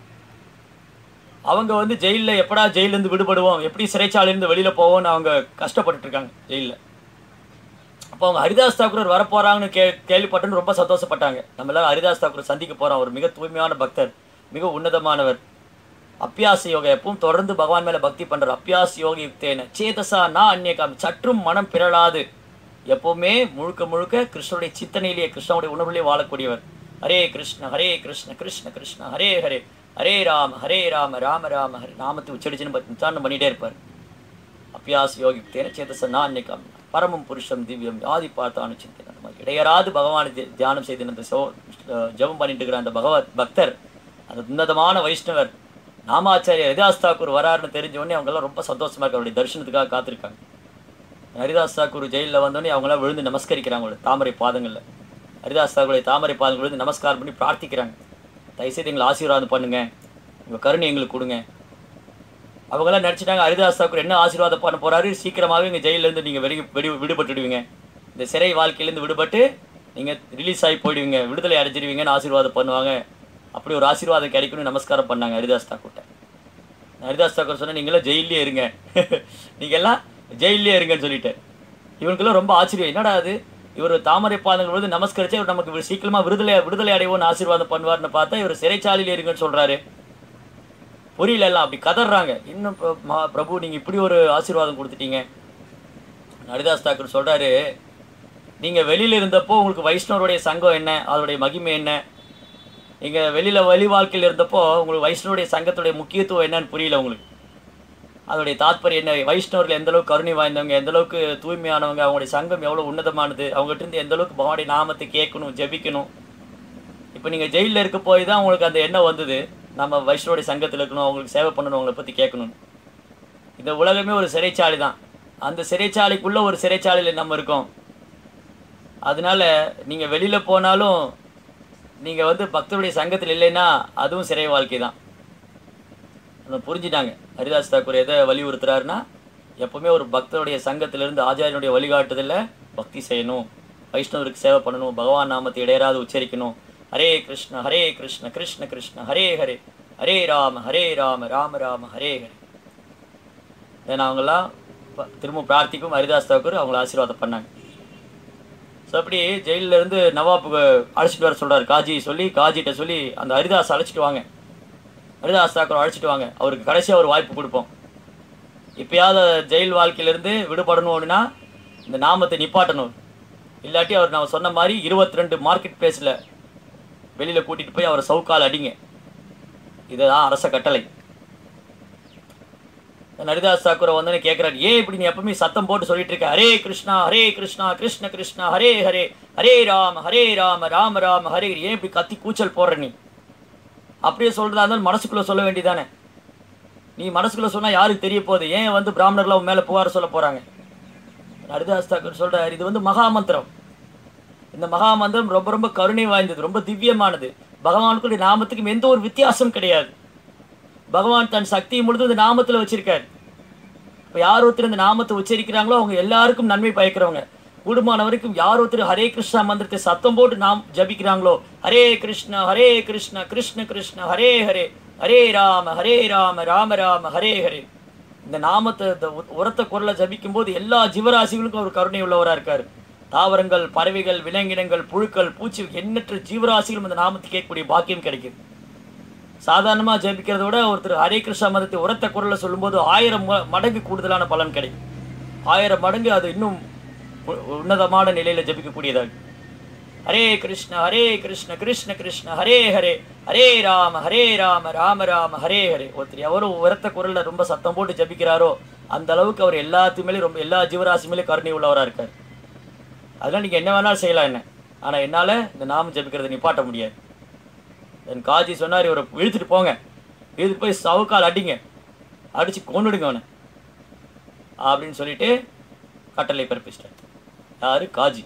அவங்க வந்து ஜெயிலில் எப்படா ஜெயிலேருந்து விடுபடுவோம் எப்படி சிறைச்சாலையிலேருந்து வெளியில் போவோம்னு அவங்க கஷ்டப்பட்டுட்டு இருக்காங்க ஜெயிலில் அப்போ அவங்க ஹரிதாஸ் தாக்கூர் வரப்போகிறாங்கன்னு கே கேள்விப்பட்டுன்னு ரொம்ப சந்தோஷப்பட்டாங்க நம்ம எல்லாரும் ஹரிதாஸ் தாக்கூர் சந்திக்க போகிறோம் அவர் மிக தூய்மையான பக்தர் மிக உன்னதமானவர் அப்பியாச யோகா எப்பவும் தொடர்ந்து பகவான் மேலே பக்தி பண்ணுறார் அப்பியாச யோக யுக்தேன சேதசா நான் அந்நியகாம் சற்றும் மனம் பிறழாது எப்பவுமே முழுக்க முழுக்க கிருஷ்ணனுடைய சித்தனையிலேயே கிருஷ்ணனுடைய உணர்விலேயே வாழக்கூடியவர் ஹரே கிருஷ்ண ஹரே கிருஷ்ண கிருஷ்ண கிருஷ்ண ஹரே ஹரே ஹரே ராம ஹரே ராம ராம ராம ஹரே நாமத்தை உச்சரிச்சுன்னு பத்து உச்சாரணம் பண்ணிட்டே இருப்பார் அபியாஸ் யோகி தேன சேதச நான்யகம் பரமம் புருஷம் திவ்யம் ஆதி பார்த்தானு சிந்தனை அந்த மாதிரி இடையராது பகவானை தி- தியானம் செய்து அந்த சோ ஜெபம் பண்ணிட்டு இருக்கிற அந்த பகவத் பக்தர் அந்த உன்னதமான வைஷ்ணவர் நாமாச்சாரிய ஹரிதாஸ் தாக்கூர் வராருன்னு தெரிஞ்ச உடனே அவங்கெல்லாம் ரொம்ப சந்தோஷமா இருக்க அவருடைய தரிசனத்துக்காக காத்திருக்காங்க ஹரிதாஸ் தாக்கூர் ஜெயிலில் வந்தோடனே அவங்களாம் விழுந்து நமஸ்கரிக்கிறாங்க அவருடைய தாமரை பாதங்களில் ஹரிதாஸ் தாக்கூருடைய தாமரை பாதங்கள் விழுந்து நமஸ்காரம் பண்ணி பிரார்த்திக்கிறாங்க தயவுசெய்து எங்களை ஆசீர்வாதம் பண்ணுங்க உங்கள் கருணை எங்களுக்கு கொடுங்க அவங்களாம் நினச்சிட்டாங்க ஹரிதாஸ் தாக்கூர் என்ன ஆசீர்வாதம் பண்ண போறாரு சீக்கிரமாகவே இங்கே ஜெயிலேருந்து நீங்கள் வெளி வெடி விடுபட்டுடுவீங்க இந்த சிறை வாழ்க்கையிலேருந்து விடுபட்டு நீங்கள் ரிலீஸ் ஆகி போயிடுவீங்க விடுதலை அடைஞ்சிடுவீங்கன்னு ஆசீர்வாதம் பண்ணுவாங்க அப்படி ஒரு ஆசீர்வாதம் கிடைக்கும்னு நமஸ்காரம் பண்ணாங்க ஹரிதாஸ் தாக்கூர்ட்ட ஹரிதாஸ் தாக்கூர் சொன்னா நீங்களாம் ஜெயிலே இருங்க நீங்க எல்லாம் ஜெயிலே இருங்கன்னு சொல்லிட்டு இவனுக்கெல்லாம் ரொம்ப ஆச்சரியம் என்னடா அது இவர் தாமரை பாதங்கள் வந்து நமஸ்கரிச்சா இவர் நமக்கு வி- சீக்கிரமா விடுதலை விடுதலை அடைவோன்னு ஆசீர்வாதம் பண்ணுவார்னு பார்த்தா இவர் சிறைச்சாலையில இருங்கன்னு சொல்றாரு புரியல எல்லாம் அப்படி கதறாங்க இன்னும் ப- மகா பிரபு நீங்க இப்படி ஒரு ஆசீர்வாதம் கொடுத்துட்டீங்க ஹரிதாஸ் தாக்கூர் சொல்றாரு நீங்க வெளியில இருந்தப்போ உங்களுக்கு வைஷ்ணவருடைய சங்கம் என்ன அதோடைய மகிமை என்ன நீங்க வெளியில வெளி வாழ்க்கையில் இருந்தப்போ உங்களுக்கு வைஷ்ணவருடைய சங்கத்துடைய முக்கியத்துவம் என்னன்னு புரியல உங்களுக்கு அதோடைய தாத்பரியம் என்ன வைஷ்ணவர்கள் எந்த அளவுக்கு கருணை வாய்ந்தவங்க எந்த அளவுக்கு தூய்மையானவங்க அவங்களுடைய சங்கம் எவ்வளவு உன்னதமானது அவங்ககிட்ட இருந்து எந்த அளவுக்கு பகவானுடைய நாமத்தை கேட்கணும் ஜெபிக்கணும் இப்போ நீங்க ஜெயிலில் இருக்க போய் தான் உங்களுக்கு அந்த எண்ணம் வந்தது நம்ம வைஷ்ணவருடைய சங்கத்தில் இருக்கணும் அவங்களுக்கு சேவை பண்ணணும் அவங்கள பத்தி கேட்கணும் இந்த உலகமே ஒரு சிறைச்சாலை தான் அந்த சிறைச்சாலைக்குள்ள ஒரு சிறைச்சாலையில் நம்ம இருக்கோம் அதனால நீங்க வெளியில போனாலும் நீங்க வந்து பக்தருடைய சங்கத்தில் இல்லைன்னா அதுவும் சிறை வாழ்க்கை தான் அதை புரிஞ்சிட்டாங்க ஹரிதாஸ் தாக்கூர் எதை வலியுறுத்துறாருன்னா எப்பவுமே ஒரு பக்தருடைய சங்கத்திலிருந்து ஆச்சாரியனுடைய வழிகாட்டுதலில் பக்தி செய்யணும் வைஷ்ணவருக்கு சேவை பண்ணணும் பகவான் நாமத்தை இடையராது உச்சரிக்கணும் ஹரே கிருஷ்ண ஹரே கிருஷ்ண கிருஷ்ண கிருஷ்ண ஹரே ஹரே ஹரே ராம ஹரே ராம ராம ராம ஹரே ஹரே ஏன்னா அவங்கெல்லாம் ப- திரும்ப பிரார்த்திக்கும் ஹரிதாஸ் தாக்கூர் அவங்கள ஆசீர்வாதம் பண்ணாங்க ஸோ அப்படி ஜெயில்ல இருந்து நவாப்புக்கு அழைச்சிட்டு வர சொல்றாரு காஜி சொல்லி காஜிட்ட சொல்லி அந்த ஹரிதாஸ் அழைச்சிட்டு வாங்க ஹரிதாஸ் தாக்கூர் அழைச்சிட்டு வாங்க அவருக்கு கடைசியாக ஒரு வாய்ப்பு கொடுப்போம் இப்பயாவது ஜெயில் வாழ்க்கையிலேருந்து விடுபடணும் அப்படின்னா இந்த நாமத்தை நிப்பாட்டணும் இல்லாட்டி அவர் நான் சொன்ன மாதிரி இருபத்தி ரெண்டு மார்க்கெட் பிளேஸில் வெளியில் கூட்டிகிட்டு போய் அவரை சவுக்கால் அடிங்க இதுதான் அரச கட்டளை ஹரிதாஸ் தாக்கூரை வந்து கேட்குறாரு ஏன் இப்படி நீ எப்பவுமே சத்தம் போட்டு சொல்லிட்டு இருக்க ஹரே கிருஷ்ணா ஹரே கிருஷ்ணா கிருஷ்ண கிருஷ்ணா ஹரே ஹரே ஹரே ராம ஹரே ராம ராம ராம ஹரே ஏன் இப்படி கத்தி கூச்சல் போடுற நீ அப்படியே சொல்றதா இருந்தாலும் மனசுக்குள்ள சொல்ல வேண்டியதானே நீ மனசுக்குள்ள சொன்னா யாருக்கு தெரிய போகுது ஏன் வந்து பிராமணர்லாம் உன் மேல புகார் சொல்ல போறாங்க ஹரிதாஸ் தாக்கூர் சொல்றாரு இது வந்து மகா மந்திரம் இந்த மகா மந்திரம் ரொம்ப ரொம்ப கருணை வாய்ந்தது ரொம்ப திவ்யமானது பகவானுக்குடைய நாமத்துக்கும் எந்த ஒரு வித்தியாசம் கிடையாது பகவான் தன் சக்தியை முழுதும் இந்த நாமத்துல வச்சிருக்காரு இப்போ யார் ஒருத்தர் இந்த நாமத்தை உச்சரிக்கிறாங்களோ அவங்க எல்லாருக்கும் நன்மை பயக்கிறவங்க கூடுமான வரைக்கும் யார் ஒருத்தர் ஹரே கிருஷ்ணா மந்திரத்தை சத்தம் போட்டு நாம் ஜபிக்கிறாங்களோ ஹரே கிருஷ்ணா ஹரே கிருஷ்ணா கிருஷ்ண கிருஷ்ண ஹரே ஹரே ஹரே ராம ஹரே ராம ராம ராம ஹரே ஹரே இந்த நாமத்தை இந்த உ- உரத்த குரலை ஜபிக்கும் போது எல்லா ஜீவராசிகளுக்கும் அவர் கருணை உள்ளவரா இருக்காரு தாவரங்கள் பறவைகள் விலங்கினங்கள் புழுக்கள் பூச்சி எண்ணற்ற ஜீவராசிகளும் இந்த நாமத்தை கேட்கக்கூடிய பாக்கியம் கிடைக்குது சாதாரணமாக ஜெபிக்கிறத விட ஒருத்தர் ஹரே கிருஷ்ணா மதத்தை உரத்த குரல்ல சொல்லும்போது ஆயிரம் ம- மடங்கு கூடுதலான பலன் கிடைக்கும் ஆயிரம் மடங்கு அது இன்னும் உ- உன்னதமான நிலையில ஜெபிக்கக்கூடியதாக ஹரே கிருஷ்ண ஹரே கிருஷ்ண கிருஷ்ண கிருஷ்ண ஹரே ஹரே ஹரே ராம ஹரே ராம ராம ராம ஹரே ஹரே ஒருத்தர் எவரோ உரத்த குரல்ல ரொம்ப சத்தம் போட்டு ஜெபிக்கிறாரோ அந்த அளவுக்கு அவர் எல்லாத்துமேலே ரொம்ப எல்லா ஜீவராசி மேலே கருணை உள்ளவரா இருக்கார் அதெல்லாம் நீங்க என்ன வேணாலும் செய்யலாம் என்ன ஆனா என்னால இந்த நாமம் ஜெபிக்கிறதை நிப்பாட்ட முடியாது என் காஜி சொன்னார் இவரை இழுத்துட்டு போங்க இழுத்துட்டு போய் சவுக்கால் அடிங்க அடிச்சு கொண்டுடுங்க அவனை அப்படின்னு சொல்லிட்டு கட்டளை பிறப்பிச்சிட்டார் யாரு காஜி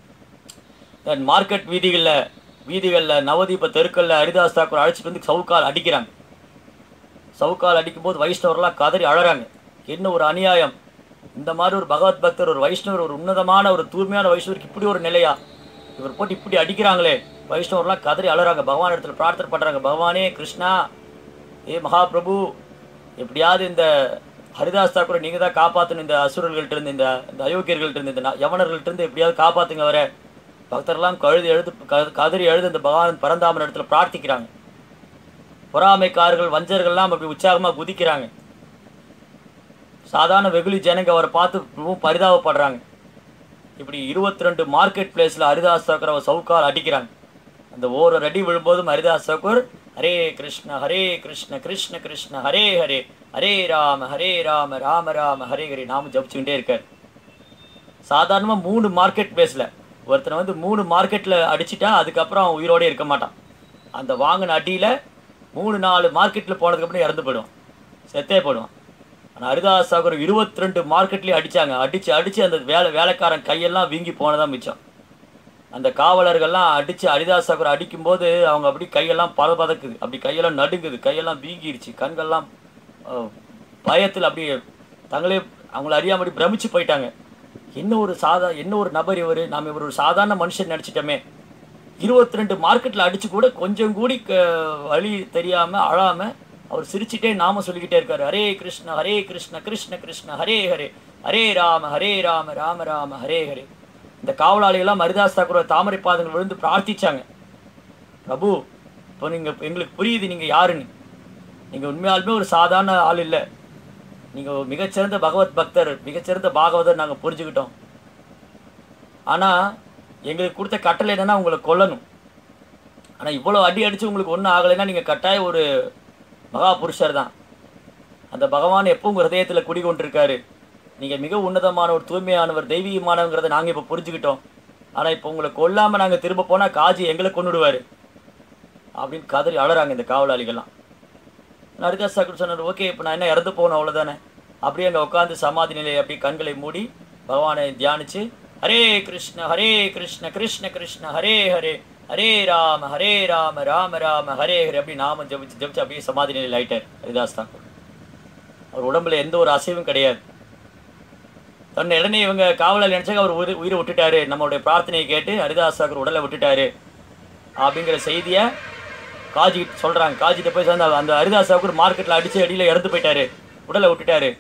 தென் மார்க்கெட் வீதிகளில் வீதிகளில் நவதீப தெருக்களில் ஹரிதாஸ் தாக்கூர் அழைச்சிட்டு வந்து சவுக்கால் அடிக்கிறாங்க சவுக்கால் அடிக்கும்போது வைஷ்ணவர்லாம் கதறி அழறாங்க என்ன ஒரு அநியாயம் இந்த மாதிரி ஒரு பகவத் பக்தர் ஒரு வைஷ்ணவர் ஒரு உன்னதமான ஒரு தூய்மையான வைஷ்ணவருக்கு இப்படி ஒரு நிலையா இவர் போட்டு இப்படி அடிக்கிறாங்களே வைஷ்ணவர்லாம் கதறி அழறாங்க பகவான் இடத்துல பிரார்த்தனை பண்றாங்க பகவானே கிருஷ்ணா ஏ மகாபிரபு எப்படியாவது இந்த ஹரிதாஸ் தாக்கூரை நீங்க தான் காப்பாற்றணும் இந்த அசுரர்கள்ட்ட இருந்து இந்த இந்த அயோக்கியர்கள்ட்ட இருந்து இந்த ந- யவனர்கள்ட்ட இருந்து எப்படியாவது காப்பாத்துங்க வர பக்தர்லாம் கழுது எழுது க- கதறி எழுது இந்த பகவான் பரந்தாமன் இடத்துல பிரார்த்திக்கிறாங்க பொறாமைக்காரர்கள் வஞ்சர்கள்லாம் அப்படி உற்சாகமா குதிக்கிறாங்க சாதாரண வெகுளி ஜனங்க அவரை பார்த்து ரொம்ப பரிதாபப்படுறாங்க இப்படி இருபத்தி ரெண்டு மார்க்கெட் பிளேஸில் ஹரிதாஸ் தாக்கூர் சவுக்கால் அடிக்கிறாங்க அந்த ஓரொரு அடி விழும்போதும் ஹரிதாஸ் தாக்கூர் ஹரே கிருஷ்ண ஹரே கிருஷ்ண கிருஷ்ண கிருஷ்ண ஹரே ஹரே ஹரே ராம ஹரே ராம ராம ராம ஹரே ஹரே நாம ஜபிச்சுக்கிட்டே இருக்கார் சாதாரணமாக மூணு மார்க்கெட் பிளேஸில் ஒருத்தனை வந்து மூணு மார்க்கெட்டில் அடிச்சிட்டா அதுக்கப்புறம் அவன் உயிரோடே இருக்க மாட்டான் அந்த வாங்கின அடியில் மூணு நாலு மார்க்கெட்டில் போனதுக்கப்புறம் இறந்து போயிடுவான் செத்தே போயிடுவான் ஆனால் ஹரிதாஸ் தாக்கூர் இருபத்தி ரெண்டு மார்க்கெட்லேயும் அடித்தாங்க அடித்து அடித்து அந்த வேலை வேலைக்காரன் கையெல்லாம் வீங்கி போனதான் மிச்சம் அந்த காவலர்கள்லாம் அடித்து ஹரிதாஸ் தாக்கூர் அடிக்கும்போது அவங்க அப்படி கையெல்லாம் பத பதக்குது அப்படி கையெல்லாம் நடுங்குது கையெல்லாம் வீங்கிருச்சு கண்கள்லாம் பயத்தில் அப்படியே தங்களே அவங்கள அறியாமடி பிரமிச்சு போயிட்டாங்க என்ன ஒரு சாதா என்ன ஒரு நபர் இவர் நாம் இவர் ஒரு சாதாரண மனுஷன் நினச்சிட்டோமே இருபத்தி ரெண்டு மார்க்கெட்டில் அடித்து கூட கொஞ்சம் கூடி க- வழி தெரியாமல் அழாமல் அவர் சிரிச்சிட்டே நாம சொல்லிக்கிட்டே இருக்காரு ஹரே கிருஷ்ண ஹரே கிருஷ்ண கிருஷ்ண கிருஷ்ண ஹரே ஹரே ஹரே ராம ஹரே ராம ராம ராம ஹரே ஹரே இந்த காவலாளிகள்லாம் மரிதாஸ் தாக்கூர் தாமரை பாதங்கள் விழுந்து பிரார்த்திச்சாங்க பிரபு இப்போ நீங்கள் எங்களுக்கு புரியுது நீங்கள் யாருன்னு நீங்கள் உண்மையாலுமே ஒரு சாதாரண ஆள் இல்லை நீங்கள் மிகச்சிறந்த பகவத் பக்தர் மிகச்சிறந்த பாகவதர் நாங்கள் புரிஞ்சுக்கிட்டோம் ஆனால் எங்களுக்கு கொடுத்த கட்டளை என்னன்னா உங்களை கொல்லணும் ஆனால் இவ்வளோ அடி அடித்து உங்களுக்கு ஒன்றும் ஆகலைன்னா நீங்கள் கட்டாயம் ஒரு மகா புருஷர் தான் அந்த பகவான் எப்போ உங்கள் ஹதயத்தில் குடிகொண்டிருக்காரு நீங்கள் மிக உன்னதமான ஒரு தூய்மையானவர் தெய்வீகமானவங்கிறத நாங்கள் இப்போ புரிஞ்சுக்கிட்டோம் ஆனால் இப்போ உங்களை கொல்லாமல் நாங்கள் திரும்ப போனால் காஜி எங்களை கொண்டுடுவார் அப்படின்னு கதறி அழறாங்க இந்த காவலாளிகள்லாம் ஹரிதாஸ் தாக்கூர் சொன்னார் ஓகே இப்போ நான் என்ன இறந்து போகணும் அவ்வளோதானே அப்படியே அங்கே உட்காந்து சமாதி நிலையை அப்படியே கண்களை மூடி பகவானை தியானிச்சு ஹரே கிருஷ்ண ஹரே கிருஷ்ண கிருஷ்ண கிருஷ்ண ஹரே ஹரே ஹரே ராம ஹரே ராம ராம ராம ஹரே ஹரே அப்படி நாம ஜபிச்சு ஜபிச்சு அப்படியே சமாதி நிலையில் ஆயிட்டார் ஹரிதாஸ் தாக்கூர் அவர் உடம்புல எந்த ஒரு அசைவும் கிடையாது தன்னை உடனே இவங்க காவலாளி நினைச்சாங்க அவர் உயிர் உயிரை விட்டுட்டாரு நம்மளுடைய பிரார்த்தனையை கேட்டு ஹரிதாஸ் தாக்கூர் உடலை விட்டுட்டாரு அப்படிங்கிற செய்தியை காஜி சொல்றாங்க காஜிட்ட போய் சேர்ந்து அந்த ஹரிதாஸ் தாக்கூர் மார்க்கெட்டில் அடிச்சு அடியில் இறந்து போயிட்டாரு உடலை விட்டுட்டாரு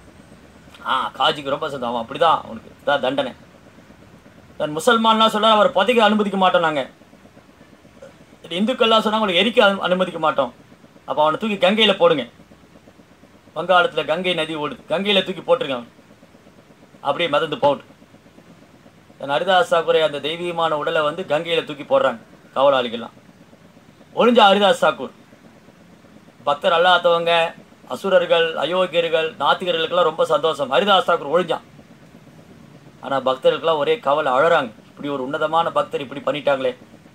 ஆ காஜிக்கு ரொம்ப சந்தோஷம் அவன் அப்படிதான் அவனுக்கு இதான் தண்டனை தன் முசல்மான்லாம் சொல்ல அவர் புதைக்க அனுமதிக்க மாட்டோம் நாங்கள் இந்துக்கள்லாம் சொன்னா அவங்களை எரிக்க அனு- அனுமதிக்க மாட்டோம் அப்போ அவனை தூக்கி கங்கையில் போடுங்க வங்காளத்தில் கங்கை நதி ஓடுது கங்கையில் தூக்கி போட்டுருங்க அவன் அப்படியே மிதந்து போட்டு தன் ஹரிதாஸ் தாக்கூரை அந்த தெய்வீகமான உடலை வந்து கங்கையில் தூக்கி போடுறாங்க காவலாளிகள்லாம் ஒழிஞ்ச ஹரிதாஸ் தாக்கூர் பக்தர் அல்லாதவங்க அசுரர்கள் அயோக்கியர்கள் நாத்திகர்களுக்கெல்லாம் ரொம்ப சந்தோஷம் ஹரிதாஸ் தாக்கூர் ஒழிஞ்சான் ஆனால் பக்தர்களுக்கெல்லாம் ஒரே கவலை அழறாங்க இப்படி ஒரு உன்னதமான பக்தர் இப்படி பண்ணிட்டாங்களே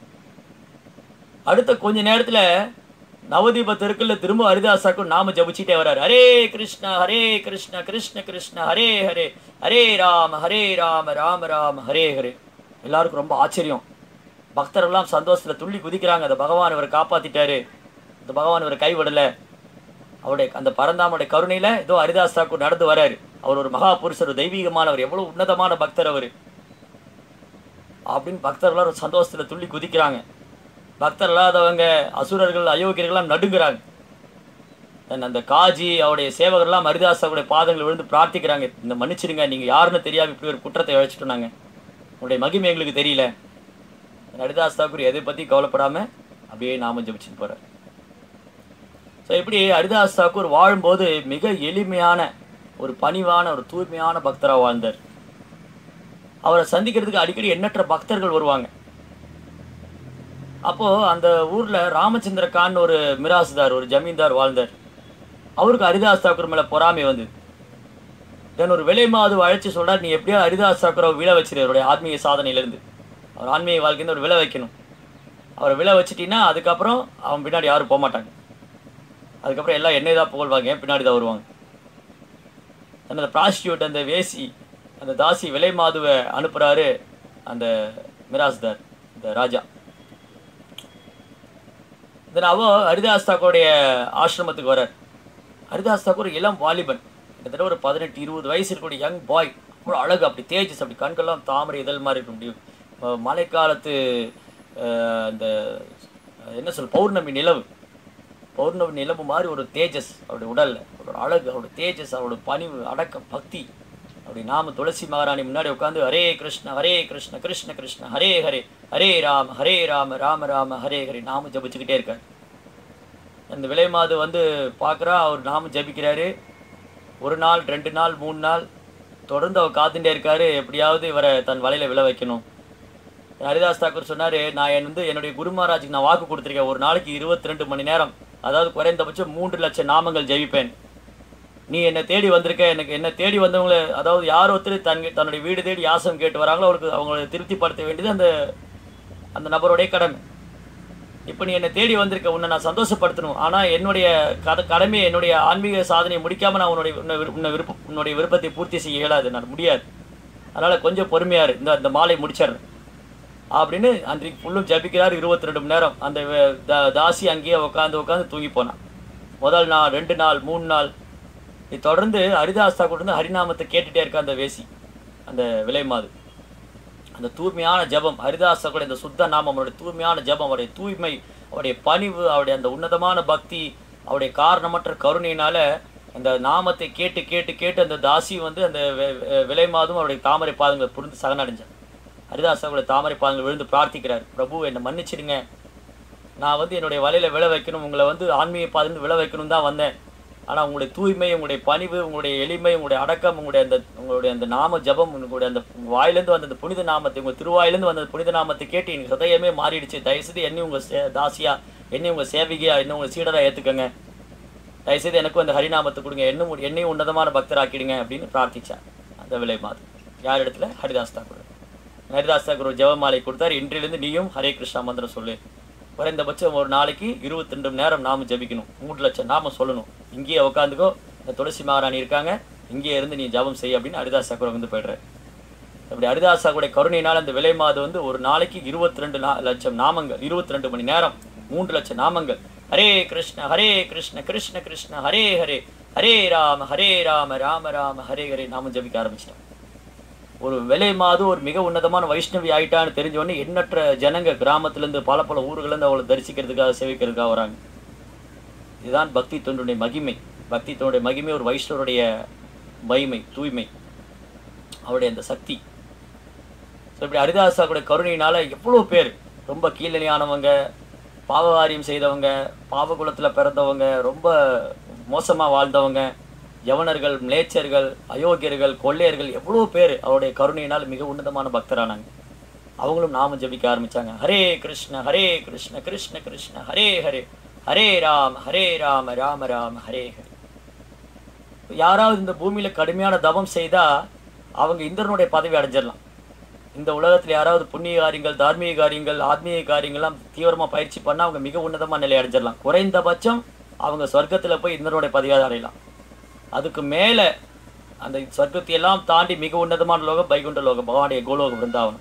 அடுத்த கொஞ்ச நேரத்துல நவதீப தெருக்குள்ள திரும்ப ஹரிதாஸ் தாக்கூர் நாம ஜபிச்சிட்டே வர்றாரு ஹரே கிருஷ்ணா ஹரே கிருஷ்ண கிருஷ்ண கிருஷ்ண ஹரே ஹரே ஹரே ராம ஹரே ராம ராம ராம ஹரே ஹரே எல்லாருக்கும் ரொம்ப ஆச்சரியம் பக்தர்கள்லாம் சந்தோஷத்துல துள்ளி குதிக்கிறாங்க அந்த பகவான் இவரை காப்பாத்திட்டாரு இந்த பகவான் இவரை கைவிடலை அவருடைய அந்த பரந்தாமனுடைய கருணையில ஏதோ ஹரிதாஸ் தாக்கூர் நடந்து வராரு அவர் ஒரு மகா புருஷர் ஒரு தெய்வீகமானவர் எவ்வளவு உன்னதமான பக்தர் அவர் அப்படின்னு பக்தர்கள்லாம் ஒரு சந்தோஷத்துல துள்ளி குதிக்கிறாங்க பக்தர் இல்லாதவங்க அசுரர்கள் அயோக்கியர்கள்லாம் நடுங்குறாங்க And அந்த காஜி அவருடைய சேவகர்லாம் ஹரிதாஸ் அவருடைய பாதங்கள் விழுந்து பிரார்த்திக்கிறாங்க இந்த மன்னிச்சிடுங்க நீங்க யாருன்னு தெரியாம இப்படி ஒரு குற்றத்தை இழைச்சிட்டோம் நாங்க உங்களுடைய மகிமை எங்களுக்கு தெரியல ஹரிதாஸ் தாக்கூர் எதை பத்தி கவலைப்படாம அப்படியே நாம ஜபிச்சுட்டு போறார் ஸோ இப்படி ஹரிதாஸ் தாக்கூர் வாழும்போது மிக எளிமையான ஒரு பணிவான ஒரு தூய்மையான பக்தராக வாழ்ந்தார் அவரை சந்திக்கிறதுக்கு அடிக்கடி எண்ணற்ற பக்தர்கள் வருவாங்க அப்போ அந்த ஊர்ல ராமச்சந்திர கான் ஒரு மிராசுதார் ஒரு ஜமீன்தார் வாழ்ந்தார் அவருக்கு ஹரிதாஸ் தாக்கூர் மேல பொறாமை வந்தது தென் ஒரு விலை மாது அழைச்சி சொல்றார் நீ எப்படியோ ஹரிதாஸ் தாக்கூரை விழ வச்சிரு அவருடைய ஆத்மீக சாதனையிலிருந்து அவர் ஆன்மீக வாழ்க்கையில ஒரு விழ வைக்கணும் அவரை விழ வச்சிட்டீங்கன்னா அதுக்கப்புறம் அவன் பின்னாடி யாரும் போக மாட்டாங்க அதுக்கப்புறம் எல்லாம் என்னை தான் புகழ்வாங்க ஏன் பின்னாடி தான் வருவாங்க அந்த ப்ராஸ்டியூட் அந்த வேசி அந்த தாசி விலை மாதுவை அனுப்புறாரு அந்த மிராஸ்தார் இந்த ராஜா தென் அவ ஹரிதாஸ் தாக்கூருடைய ஆசிரமத்துக்கு வரார் ஹரிதாஸ் தாக்கூர் இளம் வாலிபன் கிட்டத்தட்ட ஒரு பதினெட்டு இருபது வயசு இருக்கக்கூடிய யங் பாய் அவ்வளோ அழகு அப்படி தேஜஸ் அப்படி கண்கள்லாம் தாமரை இதழ் மாதிரி இருக்க முடியும் அஹ் மழைக்காலத்து அஹ், அந்த அஹ், என்ன சொல் பௌர்ணமி நிலவு பௌர்ணமி நிலவு மாதிரி ஒரு தேஜஸ் அவருடைய உடல்ல அவரோட அழகு அவரோட தேஜஸ் அவரோட பணிவு அடக்கம் பக்தி அப்படி நாம துளசி மகாராணி முன்னாடி உட்காந்து ஹரே கிருஷ்ண ஹரே கிருஷ்ண கிருஷ்ண கிருஷ்ண ஹரே ஹரே ஹரே ராம ஹரே ராம ராம ராம ஹரே ஹரே நாம ஜபிச்சுக்கிட்டே இருக்கார் அந்த விலை மாது வந்து பார்க்குறா அவர் நாம ஜபிக்கிறாரு ஒரு நாள் ரெண்டு நாள் மூணு நாள் தொடர்ந்து அவர் காத்துட்டே இருக்காரு எப்படியாவது இவரை தன் வலையில விழ வைக்கணும் ஹரிதாஸ் தாக்கூர் சொன்னாரு நான் என் வந்து என்னுடைய குரு மகாராஜுக்கு நான் வாக்கு கொடுத்துருக்கேன் ஒரு நாளைக்கு இருபத்தி ரெண்டு மணி நேரம் அதாவது குறைந்தபட்சம் மூன்று லட்சம் நாமங்கள் ஜெயிப்பேன் நீ என்னை தேடி வந்திருக்க எனக்கு என்னை தேடி வந்தவங்களை அதாவது யார் ஒருத்தர் தன் தன்னுடைய வீடு தேடி யாசம் கேட்டு வராங்களோ அவருக்கு அவங்களை திருப்திப்படுத்த வேண்டியது அந்த அந்த நபருடைய கடமை இப்போ நீ என்னை தேடி வந்திருக்க உன்னை நான் சந்தோஷப்படுத்தணும் ஆனால் என்னுடைய கத கடமையை என்னுடைய ஆன்மீக சாதனையை முடிக்காமல் நான் உன்னுடைய உன்னை விரு- உன்னை விருப்பம் உன்னுடைய விருப்பத்தை பூர்த்தி செய்ய இயலாது நான் முடியாது அதனால் கொஞ்சம் பொறுமையா இரு இந்த இந்த மாலை முடிச்சிடுறேன் அப்படின்னு அன்றைக்கு ஃபுல்லும் ஜபிக்கிறார் இருபத்தி ரெண்டு மணி நேரம் அந்த வே- தா- தாசி அங்கேயே உட்காந்து உட்காந்து தூங்கி போனான் முதல் நாள் ரெண்டு நாள் மூணு நாள் இது தொடர்ந்து ஹரிதாஸ்தா கூட இருந்து ஹரிநாமத்தை கேட்டுட்டே இருக்க அந்த வேசி அந்த விலை மாது அந்த தூய்மையான ஜெபம் ஹரிதாச கூட இந்த சுத்த நாமம் அவருடைய தூய்மையான ஜெபம் அவருடைய தூய்மை அவருடைய பணிவு அவருடைய அந்த உன்னதமான பக்தி அவருடைய காரணமற்ற கருணையினால அந்த நாமத்தை கேட்டு கேட்டு கேட்டு அந்த தாசி வந்து அந்த வெ- வெ- விலை மாதும் அவருடைய தாமரை பாதங்களை புரிந்து சகனடைஞ்சார் ஹரிதாசனுடைய தாமரை பாதங்கள் விழுந்து பிரார்த்திக்கிறார் பிரபு என்னை மன்னிச்சிடுங்க நான் வந்து என்னுடைய வலையில விழ வைக்கணும் உங்களை வந்து ஆன்மீக பாதிலிருந்து விழ வைக்கணும் தான் வந்தேன் ஆனால் உங்களுடைய தூய்மை உங்களுடைய பணிவு உங்களுடைய எளிமை உங்களுடைய அடக்கம் உங்களுடைய அந்த உங்களுடைய அந்த நாம ஜபம் உங்களுடைய அந்த வாயிலேருந்து வந்த அந்த புனித நாமத்தை உங்கள் திருவாயிலேருந்து வந்த அந்த புனித நாமத்தை கேட்டு எனக்கு ஹதயமே மாறிடுச்சு தயவுசெய்து என்னையும் உங்கள் சே தாசியா என்னையும் உங்கள் சேவிகையா என்ன உங்கள் சீடராக ஏற்றுக்கங்க தயவுசெய்து எனக்கும் அந்த ஹரிநாமத்தை கொடுங்க என்னும் என்னையும் உன்னதமான பக்தராக்கிடுங்க அப்படின்னு பிரார்த்திச்சார் அந்த விலை மாது யார் இடத்துல ஹரிதாஸ் தாக்கூர் ஹரிதாஸ் தாக்கூர் ஒரு ஜெபமாலை கொடுத்தார் இன்றிலிருந்து நீயும் ஹரே கிருஷ்ணா மந்திரம் சொல்லு குறைந்தபட்சம் ஒரு நாளைக்கு இருபத்தி ரெண்டு மணி நேரம் நாம ஜபிக்கணும் மூன்று லட்சம் நாம சொல்லணும் இங்கேயே உட்காந்துக்கோ இந்த துளசி மகாராணி இருக்காங்க இங்கேயே இருந்து நீ ஜபம் செய் அப்படின்னு ஹரிதாஸ் தாக்கூர் வந்து போயிடுறாரு அப்படி ஹரிதாஸ் தாக்கூருடைய கருணையினால் அந்த விலை மாது வந்து ஒரு நாளைக்கு இருபத்தி ரெண்டு லட்சம் நாமங்கள் இருபத்தி ரெண்டு மணி நேரம் மூன்று லட்சம் நாமங்கள் ஹரே கிருஷ்ண ஹரே கிருஷ்ண கிருஷ்ண கிருஷ்ண ஹரே ஹரே ஹரே ராம ஹரே ராம ராம ராம ஹரே ஹரே நாமம் ஜபிக்க ஆரம்பிச்சிட்டோம் ஒரு விலை மாது ஒரு மிக உன்னதமான வைஷ்ணவி ஆயிட்டான்னு தெரிஞ்ச உடனே எண்ணற்ற ஜனங்க கிராமத்திலேருந்து பல பல ஊர்கள்லேருந்து அவளை தரிசிக்கிறதுக்காக சேவிக்கிறதுக்காக வராங்க இதுதான் பக்தி தொண்டுடைய மகிமை பக்தி தொண்டுடைய மகிமை ஒரு வைஷ்ணவருடைய மகிமை தூய்மை அவருடைய அந்த சக்தி ஸோ இப்படி ஹரிதாசாவுடைய கருணையினால எவ்வளோ பேர் ரொம்ப கீழ்நிலையானவங்க பாவகாரியம் செய்தவங்க பாவகுலத்தில் பிறந்தவங்க ரொம்ப மோசமாக வாழ்ந்தவங்க யவனர்கள் மிளேச்சர்கள் அயோக்கியர்கள் கொள்ளையர்கள் எவ்வளோ பேர் அவருடைய கருணையினால் மிக உன்னதமான பக்தரானாங்க அவங்களும் நாம ஜபிக்க ஆரம்பிச்சாங்க ஹரே கிருஷ்ண ஹரே கிருஷ்ண கிருஷ்ண கிருஷ்ண ஹரே ஹரே ஹரே ராம ஹரே ராம ராம ராம ஹரே ஹரே யாராவது இந்த பூமியில கடுமையான தவம் செய்தா அவங்க இந்திரனுடைய பதவி அடைஞ்சிடலாம் இந்த உலகத்துல யாராவது புண்ணிய காரியங்கள் தார்மீக காரியங்கள் ஆத்மீக காரியங்கள்லாம் தீவிரமா பயிற்சி பண்ணா அவங்க மிக உன்னதமான நிலை அடைஞ்சிடலாம் குறைந்தபட்சம் அவங்க சொர்க்கத்துல போய் இந்திரனுடைய பதவியாக அடையலாம் அதுக்கு மேல அந்த சொர்க்கத்தை எல்லாம் தாண்டி மிக உன்னதமான லோகம் வைகுண்ட லோகம் பகவானுடைய கோலோக பிருந்தாவனம்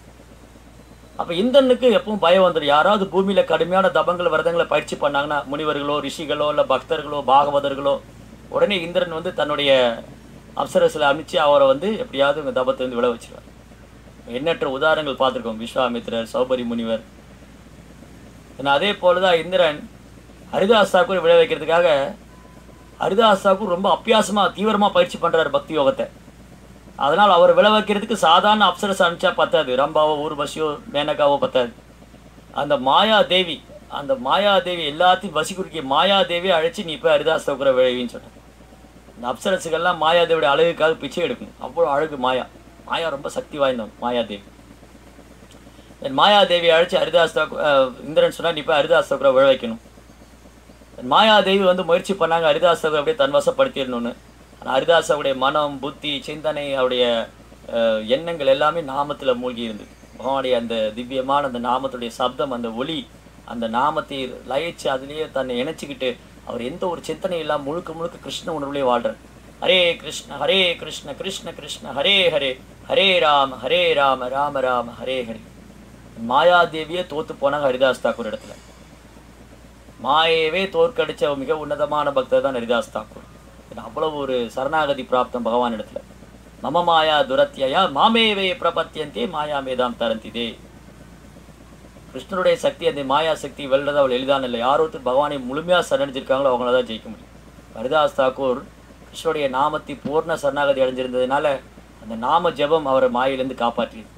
அப்ப இந்திரனுக்கு எப்பவும் பயம் வந்துடும் யாராவது பூமியில கடுமையான தபங்கள் விரதங்களை பயிற்சி பண்ணாங்கன்னா முனிவர்களோ ரிஷிகளோ இல்ல பக்தர்களோ பாகவதர்களோ உடனே இந்திரன் வந்து தன்னுடைய அப்சரஸில் அனுப்பிச்சு அவரை வந்து எப்படியாவது உங்க தபத்தை வந்து விழ வச்சிருவார் எண்ணற்ற உதாரணங்கள் பார்த்திருக்கோம் விஸ்வாமித்திரர் சௌபரி முனிவர் ஏன்னா அதே போலதான் இந்திரன் ஹரிதாஸ் தாக்கூர் விழ வைக்கிறதுக்காக ஹரிதாஸ் தாக்கூர் ரொம்ப அப்பியாசமா தீவிரமா பயிற்சி பண்றாரு பக்தி யோகத்தை அதனால் அவர் விழ வைக்கிறதுக்கு சாதாரண அப்சரஸ் அனுப்பிச்சா பத்தாது ரம்பாவோ ஊர்வசியோ மேனகாவோ பத்தாது அந்த மாயா தேவி அந்த மாயா தேவி எல்லாத்தையும் வசி குறிக்க மாயா தேவியை அழைச்சி நீ போய் ஹரிதாஸ் தாக்கூரை விழைவின்னு சொன்னேன் இந்த அப்சரஸுக்கெல்லாம் மாயாதேவியோட அழகுக்காக பிச்சை எடுக்கணும் அவ்வளோ அழகு மாயா மாயா ரொம்ப சக்தி வாய்ந்தவன் மாயாதேவி என் மாயாதேவி அழைச்சி ஹரிதாஸ் தாக்கூர் அஹ், இந்திரன் சொன்னா நீ போய் ஹரிதாஸ் தாக்கூரை விழ வைக்கணும் மாயாதேவி வந்து முயற்சி பண்ணாங்க ஹரிதாஸை அப்படியே தன்வசப்படுத்திடணும்னு ஆனால் ஹரிதாஸாவுடைய மனம் புத்தி சிந்தனை அவருடைய அஹ், எண்ணங்கள் எல்லாமே நாமத்தில் மூழ்கி இருந்தது பகவானுடைய அந்த திவ்யமான அந்த நாமத்துடைய சப்தம் அந்த ஒளி அந்த நாமத்தை லயிச்சு அதுலேயே தன்னை இணைச்சிக்கிட்டு அவர் எந்த ஒரு சிந்தனை இல்லாமல் முழுக்க முழுக்க கிருஷ்ண உணர்வுலேயே வாழ்றார் ஹரே கிருஷ்ண ஹரே கிருஷ்ண கிருஷ்ண கிருஷ்ண ஹரே ஹரே ஹரே ராம ஹரே ராம ராம ராம ஹரே ஹரே மாயாதேவியே தோத்து போனாங்க ஹரிதாஸ் தாக்கூர் இடத்துல மாயையவே தோற்கடிச்ச மிக உன்னதமான பக்தர் தான் ஹரிதாஸ் தாக்கூர் இது அவ்வளவு ஒரு சரணாகதி பிராப்தம் பகவான் இடத்துல மம மாயா துரத்தியா மாமேவே பிரபத்தியந்தே மாயா மேதாம் தரந்திதே கிருஷ்ணருடைய சக்தி அந்த மாயா சக்தி வெல்றது அவள் எளிதான இல்லை யார் ஒருத்தர் பகவானை முழுமையாக சரணடைஞ்சிருக்காங்களோ அவங்கள தான் ஜெயிக்க முடியும் ஹரிதாஸ் தாக்கூர் கிருஷ்ணருடைய நாமத்தை பூர்ண சரணாகதி அடைஞ்சிருந்ததுனால அந்த நாம ஜெபம் அவரை மாயிலிருந்து காப்பாற்றியது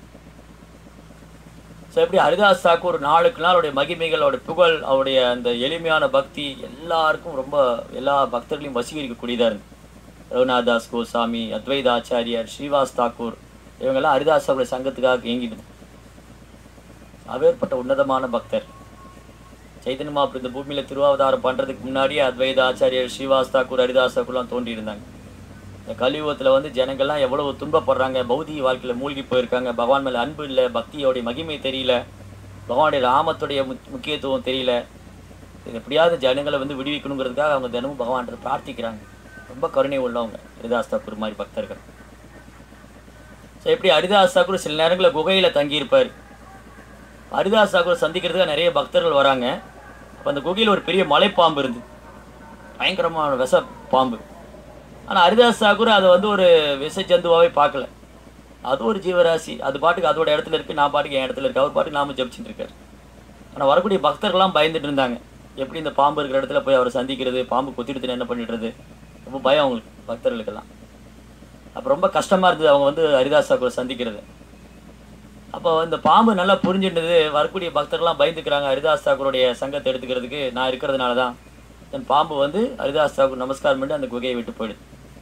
ஸோ எப்படி ஹரிதாஸ் தாக்கூர் நாளுக்கு நாள் அவருடைய மகிமைகள் அவருடைய புகழ் அவருடைய அந்த எளிமையான பக்தி எல்லாருக்கும் ரொம்ப எல்லா பக்தர்களையும் வசீகரிக்கக்கூடியதாக இருந்து ரகுநாதாஸ் கோசாமி அத்வைத ஆச்சாரியார் ஸ்ரீவாஸ் தாக்கூர் இவங்கெல்லாம் ஹரிதாஸ் அவருடைய சங்கத்துக்காக இயங்கிட்டு அவேற்பட்ட உன்னதமான பக்தர் சைத்தன்ய மகாபுரு இந்த பூமியில திருவாவதாரம் பண்றதுக்கு முன்னாடியே அத்வைத ஆச்சாரியர் ஸ்ரீவாஸ் தாக்கூர் ஹரிதாஸ் தாக்கூர்லாம் தோன்றி இருந்தாங்க இந்த கலியுகத்துல வந்து ஜனங்கள்லாம் எவ்வளவு துன்பப்படுறாங்க பௌதிக வாழ்க்கையில மூழ்கி போயிருக்காங்க பகவான் மேல அன்பு இல்லை பக்தியோடைய மகிமை தெரியல பகவானுடைய ராமத்துடைய முக்- முக்கியத்துவம் தெரியல இது எப்படியாவது ஜனங்களை வந்து விடுவிக்கணுங்கிறதுக்காக அவங்க தினமும் பகவான்கிட்ட பிரார்த்திக்கிறாங்க ரொம்ப கருணை உள்ளவங்க ஹரிதாஸ் தாக்கூர் மாதிரி பக்தர்கள் ஸோ எப்படி ஹரிதாஸ் தாக்கூர் சில நேரங்களில் குகையில தங்கியிருப்பார் ஹரிதாஸ் தாக்கூர் சந்திக்கிறதுக்காக நிறைய பக்தர்கள் வராங்க அப்போ அந்த குகையில் ஒரு பெரிய மலைப்பாம்பு இருந்து பயங்கரமான விஷ பாம்பு ஆனால் ஹரிதாஸ் தாக்கூர் அதை வந்து ஒரு விஷ ஜந்துவாவே பார்க்கல அது ஒரு ஜீவராசி அது பாட்டுக்கு அதோட இடத்துல இருக்கு நான் பாட்டுக்கு என் இடத்துல இருக்கு அவர் பாட்டுக்கு நாம ஜபிச்சுட்டு இருக்காரு ஆனால் வரக்கூடிய பக்தர்கள்லாம் பயந்துட்டு இருந்தாங்க எப்படி இந்த பாம்பு இருக்கிற இடத்துல போய் அவரை சந்திக்கிறது பாம்பு கொத்திடுதுன்னு என்ன பண்ணிடுறது ரொம்ப பயம் அவங்களுக்கு பக்தர்களுக்கெல்லாம் அப்போ ரொம்ப கஷ்டமா இருந்தது அவங்க வந்து ஹரிதாஸ் தாக்கூரை சந்திக்கிறது அப்போ இந்த பாம்பு நல்லா புரிஞ்சுட்டது வரக்கூடிய பக்தர்கள்லாம் பயந்துக்கிறாங்க ஹரிதாஸ் தாக்கூருடைய சங்கத்தை எடுத்துக்கிறதுக்கு நான் இருக்கிறதுனால தான் என் பாம்பு வந்து ஹரிதாஸ் தாக்கூர் நமஸ்காரம் பண்ணி அந்த குகையை விட்டு போயிடுது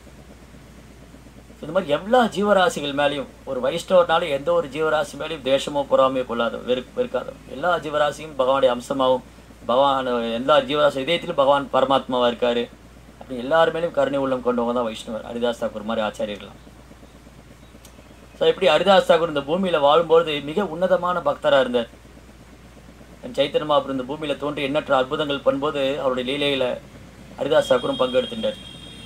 இந்த மாதிரி எல்லா ஜீவராசிகள் மேலேயும் ஒரு வைஷ்ணவர்னால எந்த ஒரு ஜீவராசி மேலேயும் தேசமோ பொறாமையோ கொள்ளாத வெறு வெறுக்காத எல்லா ஜீவராசியும் பகவானுடைய அம்சமாகவும் பகவான் எல்லா ஜீவராசி இதயத்திலும் பகவான் பரமாத்மாவா இருக்காரு அப்படி எல்லார் மேலேயும் கருணை உள்ளம் கொண்டவங்க தான் வைஷ்ணவர் ஹரிதாஸ் தாக்கூர் மாதிரி ஆச்சாரியர்களாம் ஸோ இப்படி ஹரிதாஸ் தாக்கூர் இந்த பூமியில வாழும்போது மிக உன்னதமான பக்தரா இருந்தார் சைத்தன்ய மகாபுரு இந்த பூமியில தோன்றி எண்ணற்ற அற்புதங்கள் பண்ணும்போது அவருடைய லீலையில ஹரிதாஸ் தாக்கூரும் பங்கெடுத்துட்டார்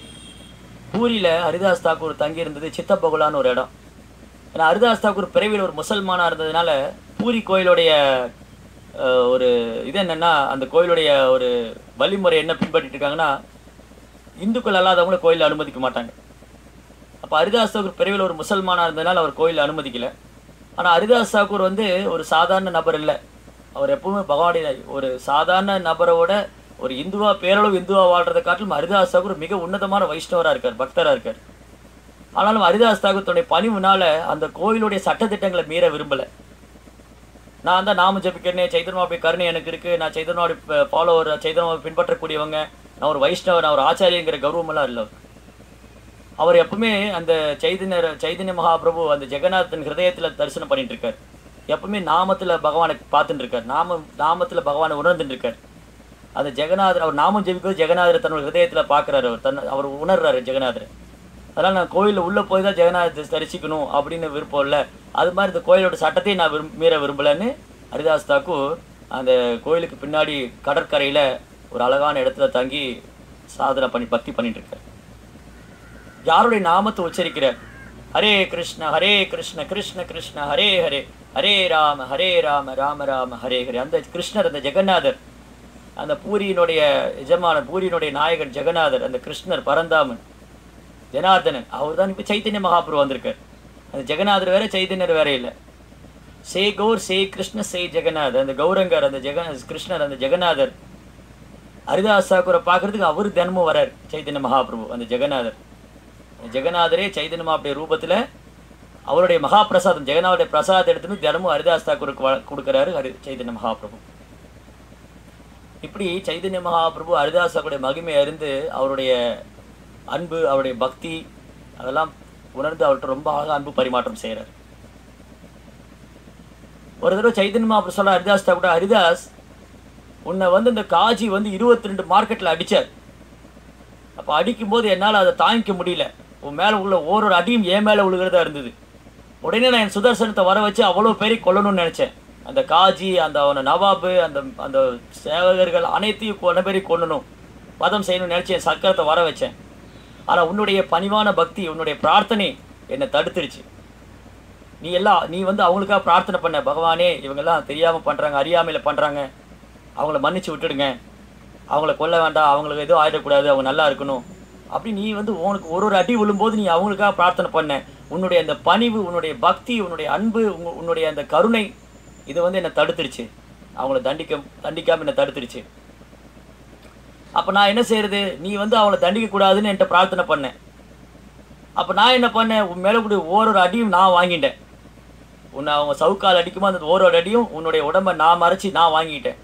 பூரியில ஹரிதாஸ் தாக்கூர் தங்கியிருந்தது சித்தபகுலான்னு ஒரு இடம் ஏன்னா ஹரிதாஸ் தாக்கூர் பிறவியில் ஒரு முசல்மானா இருந்ததுனால பூரி கோயிலுடைய அஹ், ஒரு இது என்னன்னா அந்த கோயிலுடைய ஒரு வழிமுறை என்ன பின்பற்றிட்டு இருக்காங்கன்னா இந்துக்கள் அல்லாதவங்கள கோயிலில் அனுமதிக்க மாட்டாங்க அப்போ ஹரிதாஸ் தாக்கூர் பிறவியில் ஒரு முசல்மானா இருந்ததுனால அவர் கோயிலில் அனுமதிக்கல ஆனா ஹரிதாஸ் தாக்கூர் வந்து ஒரு சாதாரண நபர் இல்லை அவர் எப்பவுமே பகவானுடைய ஒரு சாதாரண நபரோட ஒரு இந்துவா பேரளவு இந்துவா வாழ்றதை காட்டிலும் ஹரிதாஸ் தாக்கூர் மிக உன்னதமான வைஷ்ணவரா இருக்கார் பக்தரா இருக்கார் ஆனாலும் ஹரிதாஸ் தாக்கூர் தன்னுடைய பணிவுனால அந்த கோயிலுடைய சட்டதிட்டங்களை மீற விரும்பல நான் தான் நாம ஜபிக்கிறேனே சைதன்யாவுடைய கருணை எனக்கு இருக்கு நான் சைதன்யாவுடைய ஃபாலோவர் சைதன்யாவை பின்பற்றக்கூடியவங்க நான் ஒரு வைஷ்ணவர் நான் ஒரு ஆச்சாரியங்கிற கௌரவமெல்லாம் இல்லை அவருக்கு. அவர் எப்பவுமே அந்த சைதன்ய சைதன்ய மகாபிரபு அந்த ஜெகநாதன் ஹிருதயத்துல தரிசனம் பண்ணிட்டு இருக்கார் எப்பவுமே நாமத்துல பகவானை பார்த்துட்டு இருக்கார் நாம நாமத்துல பகவானை உணர்ந்துட்டு இருக்கார் அந்த ஜெகநாதர் அவர் நாமம் ஜெபிக்கிறது ஜெகநாதர் தன்னோட ஹிருதயத்துல பார்க்கறாரு அவர் தன் அவர் உணர்றாரு ஜெகநாதர் அதனால நான் கோயிலில் உள்ள போய் தான் ஜெகநாதத்தை தரிசிக்கணும் அப்படின்னு விருப்பம் இல்லை அது மாதிரி இந்த கோயிலோட சட்டத்தையும் நான் விரும் மீற விரும்பலன்னு ஹரிதாஸ் தாக்கூர் அந்த கோயிலுக்கு பின்னாடி கடற்கரையில ஒரு அழகான இடத்துல தங்கி சாதனை பண்ணி பக்தி பண்ணிட்டு இருக்கார் யாருடைய நாமத்தை உச்சரிக்கிறார் ஹரே கிருஷ்ண ஹரே கிருஷ்ண கிருஷ்ண கிருஷ்ண ஹரே ஹரே ஹரே ராம ஹரே ராம ராம ராம ஹரே ஹரே அந்த கிருஷ்ணர் அந்த ஜெகநாதர் அந்த பூரியினுடைய எஜமான பூரியினுடைய நாயகன் ஜெகநாதர் அந்த கிருஷ்ணர் பரந்தாமன் ஜனார்தனன் அவர் தான் இப்போ சைத்தன்ய மகாபுரு வந்திருக்கார் அந்த ஜெகநாதர் வேற சைத்தன்யர் வேற இல்லை சே கௌர் சே கிருஷ்ண சே ஜெகநாதர் அந்த கௌரங்கர் அந்த ஜெக கிருஷ்ணர் அந்த ஜெகநாதர் ஹரிதாஸ் தாக்கூரை பார்க்கறதுக்கு அவர் தினமும் வரார் சைத்தன்ய மகாபிரபு அந்த ஜெகநாதர் அந்த ஜெகநாதரே சைத்தன்ய மகாபுடைய ரூபத்துல அவருடைய மகாபிரசாதம் ஜெகநாதருடைய பிரசாதம் எடுத்துன்னு தினமும் ஹரிதாஸ் தாக்கூருக்கு வ- கொடுக்கறாரு ஹரி சைத்தன்ய மகாபிரபு இப்படி சைதன்ய மகாபிரபு ஹரிதாஸ் தாக்கூருடைய மகிமை அறிந்து அவருடைய அன்பு அவருடைய பக்தி அதெல்லாம் உணர்ந்து அவர்கிட்ட ரொம்ப அழகா அன்பு பரிமாற்றம் செய்கிறார் ஒரு தடவை சைதன்ய மகாபிரபு சொல்ற ஹரிதாஸ் தாக்கூட ஹரிதாஸ் உன்னை வந்து இந்த காஜி வந்து இருபத்தி ரெண்டு மார்க்கெட்டில் அடிச்சார் அப்போ அடிக்கும்போது என்னால் அதை தாங்கிக்க முடியல உன் மேலே உள்ள ஓரொரு அடியும் என் மேலே விழுகிறதா இருந்தது உடனே நான் என் சுதர்சனத்தை வர வச்சு அவ்வளோ பேரை கொல்லணும்னு நினச்சேன் அந்த காஜி அந்த அவன நவாபு அந்த அந்த சேவகர்கள் அனைத்தையும் கொண்ட பேரையும் கொல்லணும் வதம் செய்யணும்னு நினச்சி என் சக்கரத்தை வர வச்சேன் ஆனால் உன்னுடைய பணிவான பக்தி உன்னுடைய பிரார்த்தனை என்னை தடுத்துருச்சு நீ எல்லாம் நீ வந்து அவங்களுக்காக பிரார்த்தனை பண்ண பகவானே இவங்கெல்லாம் தெரியாமல் பண்ணுறாங்க அறியாமையில் பண்ணுறாங்க அவங்கள மன்னிச்சு விட்டுடுங்க அவங்கள கொல்ல வேண்டாம் அவங்களுக்கு எதுவும் ஆயிடக்கூடாது அவங்க நல்லா இருக்கணும் அப்படி நீ வந்து உனக்கு ஒரு ஒரு அடி விழும்போது நீ அவங்களுக்காக பிரார்த்தனை பண்ண உன்னுடைய அந்த பணிவு உன்னுடைய பக்தி உன்னுடைய அன்பு உங்க- உன்னுடைய அந்த கருணை இது வந்து என்னை தடுத்துருச்சு அவங்கள தண்டிக்க தண்டிக்காம என்னை தடுத்துருச்சு அப்போ நான் என்ன செய்யறது நீ வந்து அவங்கள தண்டிக்க கூடாதுன்னு என்கிட்ட பிரார்த்தனை பண்ணேன் அப்போ நான் என்ன பண்ணேன் உன் மேலே கூடிய ஓரொரு அடியும் நான் வாங்கிட்டேன் உன்னை அவங்க சவுக்கால் அடிக்கும்போது அந்த ஓரொரு அடியும் உன்னுடைய உடம்ப நான் மறைச்சி நான் வாங்கிட்டேன்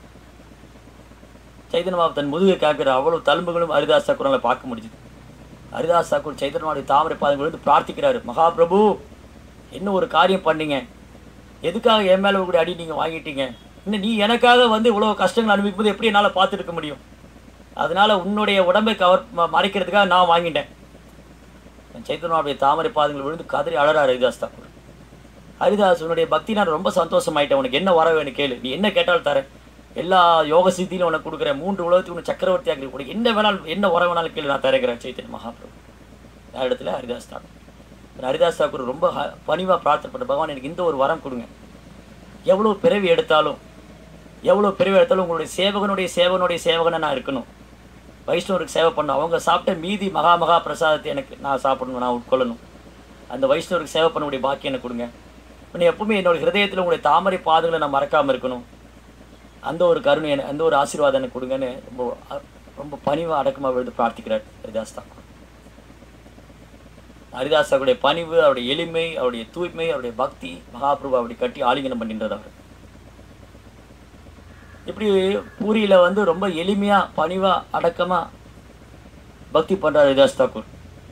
சைதன்ய பாபு தன் முதுகை காக்கிற அவ்வளவு தழும்புகளும் ஹரிதாஸ் குரலை பார்க்க முடிஞ்சுது ஹரிதாஸ் தாக்கூர் சைத்தன்யனுடைய தாமரை பாதங்கள் விழுந்து பிரார்த்திக்கிறாரு மகாபிரபு என்ன ஒரு காரியம் பண்ணீங்க எதுக்காக என் மேலே கூட அடி நீங்கள் வாங்கிட்டீங்க இன்னும் நீ எனக்காக வந்து இவ்வளோ கஷ்டங்கள் அனுபவிக்கும் போது எப்படி என்னால் பார்த்துருக்க முடியும் அதனால உன்னுடைய உடம்பை கவர் ம- மறைக்கிறதுக்காக நான் வாங்கிட்டேன் சைத்தன்யாவுடைய தாமரை பாதங்கள் விழுந்து கதறி அழறாரு ஹரிதாஸ் தாக்கூர் ஹரிதாஸ் உன்னுடைய பக்தி நான் ரொம்ப சந்தோஷமாயிட்டேன் உனக்கு என்ன வர வேணும் கேளு நீ என்ன கேட்டாலும் தரேன் எல்லா யோக சித்தியிலும் உனக்கு கொடுக்குறேன் மூன்று உலகத்துக்கு உனக்கு சக்கரவர்த்தி ஆக்கி உனக்கு என்ன வேணாலும் என்ன வர வேணாலும் கேளு நான் தரேங்கிறேன் சைத்தன்ய மகாபிரபு யார் இடத்துல ஹரிதாஸ் தாக்கூர் ஹரிதாஸ் தாக்கூர் ரொம்ப ஹ- பணிவா பிரார்த்தனை பண்ண பகவான் எனக்கு இந்த ஒரு வரம் கொடுங்க எவ்வளோ பிறவி எடுத்தாலும் எவ்வளோ பிறவி எடுத்தாலும் உங்களுடைய சேவகனுடைய சேவகனுடைய சேவகனை நான் இருக்கணும் வைஷ்ணவருக்கு சேவை பண்ணணும் அவங்க சாப்பிட்ட மீதி மகா மகா பிரசாதத்தை எனக்கு நான் சாப்பிடணும் நான் உட்கொள்ளணும் அந்த வைஷ்ணவருக்கு சேவை பண்ணக்கூடிய பாக்கியம் எனக்கு கொடுங்க நீ எப்பவுமே என்னோட ஹிருதயத்தில் உங்களுடைய தாமரை பாதங்களை நான் மறக்காமல் இருக்கணும் அந்த ஒரு கருணை எனக்கு அந்த ஒரு ஆசீர்வாதம் எனக்கு கொடுங்கன்னு ரொம்ப அ- ரொம்ப பணிவாக அடக்கமாக விழுந்து பிரார்த்திக்கிறார் ஹரிதாஸ் தாக்கூர் ஹரிதாஸ் அவருடைய பணிவு அவருடைய எளிமை அவருடைய தூய்மை அவருடைய பக்தி மகாபிரபு அப்படி கட்டி ஆலிங்கனம் பண்ணின்றது அவர் இப்படி பூரியில வந்து ரொம்ப எளிமையா பணிவா அடக்கமா பக்தி பண்றார் ஹரிதாஸ் தாக்கூர்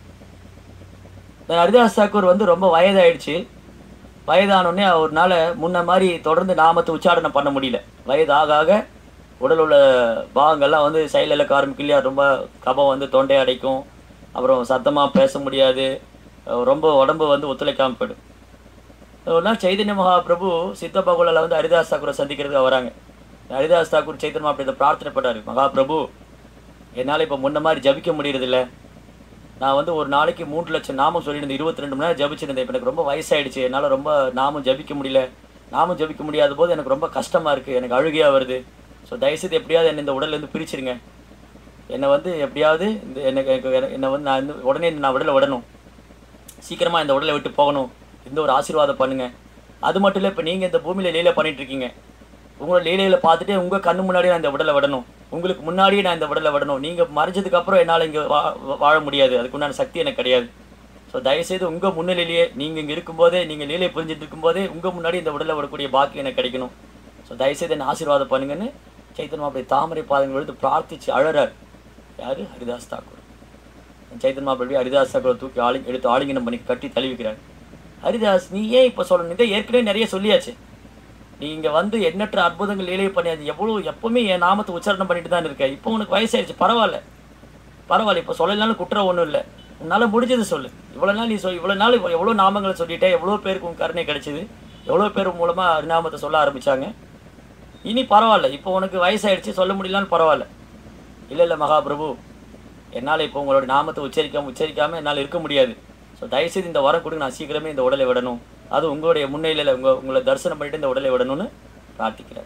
இந்த ஹரிதாஸ் தாக்கூர் வந்து ரொம்ப வயதாயிடுச்சு வயதானோடனே அவர்னால முன்ன மாதிரி தொடர்ந்து நாமத்தை உச்சாரணம் பண்ண முடியல வயது ஆக ஆக உடல் உள்ள பாகங்கள்லாம் வந்து செயல் இழக்க ஆரம்பிக்கும் இல்லையா ரொம்ப கபம் வந்து தொண்டை அடைக்கும் அப்புறம் சத்தமாக பேச முடியாது அஹ் ரொம்ப உடம்பு வந்து ஒத்துழைக்காமல் போயிடும் ஒரு நாள் சைதன்ய மகாபிரபு சித்த பகுலில் வந்து ஹரிதாஸ் தாக்கூரை சந்திக்கிறதுக்கு வராங்க ஹரிதாஸ் தாக்கூர் சைத்தன்ய மகாபிரபு இதை பிரார்த்தனை பண்ணாரு மகாபிரபு என்னால் இப்போ முன்ன மாதிரி ஜபிக்க முடியறதில்ல நான் வந்து ஒரு நாளைக்கு மூன்று லட்சம் நாமம் சொல்லியிருந்தேன் இருபத்தி ரெண்டு மணி நேரம் ஜபிச்சிருந்தேன் இப்போ எனக்கு ரொம்ப வயசாயிடுச்சு என்னால் ரொம்ப நாமம் ஜபிக்க முடியல நாமம் ஜபிக்க முடியாத போது எனக்கு ரொம்ப கஷ்டமாக இருக்குது எனக்கு அழுகையாக வருது ஸோ தயவுசெய்து எப்படியாவது என்னை இந்த உடல்லேருந்து பிரிச்சிருங்க என்னை வந்து எப்படியாவது இந்த எனக்கு எனக்கு- என்னை வந்து நான் இந்த உடனே இந்த நான் உடலை விடணும் சீக்கிரமாக இந்த உடலை விட்டு போகணும் இந்த ஒரு ஆசீர்வாதம் பண்ணுங்க அது மட்டும் இல்லை இப்போ நீங்கள் இந்த பூமியில் லீலை பண்ணிட்டு இருக்கீங்க உங்களோட லீலையில பார்த்துட்டு உங்கள் கண்ணு முன்னாடியே நான் இந்த உடலை விடணும் உங்களுக்கு முன்னாடியே நான் இந்த உடலை விடணும் நீங்கள் மறைஞ்சதுக்கு அப்புறம் என்னால் இங்கே வா வாழ முடியாது அதுக்குண்டான சக்தி எனக்கு கிடையாது ஸோ தயவுசெய்து உங்கள் முன்னிலையிலேயே நீங்கள் இங்கே இருக்கும்போதே நீங்கள் லீலை புரிஞ்சுட்டு இருக்கும்போதே உங்கள் முன்னாடி இந்த உடலை விடக்கூடிய பாக்கியம் எனக்கு கிடைக்கணும் ஸோ தயவுசெய்து என்ன ஆசீர்வாதம் பண்ணுங்கன்னு சைத்தன்மா அப்படி தாமரை பாதங்கள் எடுத்து பிரார்த்திச்சு அழறார் யாரு ஹரிதாஸ் தாக்கூர் சைத்தன் மாப்பிள்ளை ஹரிதாஸ் தாக்கூரை தூக்கி ஆளி எடுத்து ஆலிங்கனம் பண்ணி கட்டி தழுவிக்கிறார் ஹரிதாஸ் நீ ஏன் இப்போ சொல்லணும் இதை ஏற்கனவே நிறைய சொல்லியாச்சு நீங்க வந்து எண்ணற்ற அற்புதங்கள் லீலை பண்ணியாச்சு எவ்வளோ எப்பவுமே என் நாமத்தை உச்சாரணம் பண்ணிட்டு தான் இருக்க இப்போ உனக்கு வயசாயிருச்சு பரவாயில்ல பரவாயில்ல இப்போ சொல்லலைனாலும் குற்றம் ஒன்றும் இல்லை உன்னால முடிஞ்சது சொல்லு இவ்வளோ நாள் நீ சொல் இவ்வளோ நாள் எவ்வளோ நாமங்களை சொல்லிட்டே எவ்வளோ பேருக்கு உன் கருணை கிடைச்சிது எவ்வளோ பேர் மூலமா அருநாமத்தை சொல்ல ஆரம்பிச்சாங்க இனி பரவாயில்ல இப்போ உனக்கு வயசாயிடுச்சு சொல்ல முடியலன்னு பரவாயில்ல இல்லை இல்லை மகாபிரபு என்னால் இப்போ உங்களோட நாமத்தை உச்சரிக்காம உச்சரிக்காமல் என்னால் இருக்க முடியாது ஸோ தயவுசெய்து இந்த வரம் கொடுங்க நான் சீக்கிரமே இந்த உடலை விடணும் அது உங்களுடைய முன்னிலையில் உங்க உங்களை தரிசனம் பண்ணிட்டு இந்த உடலை விடணும்னு பிரார்த்திக்கிறேன்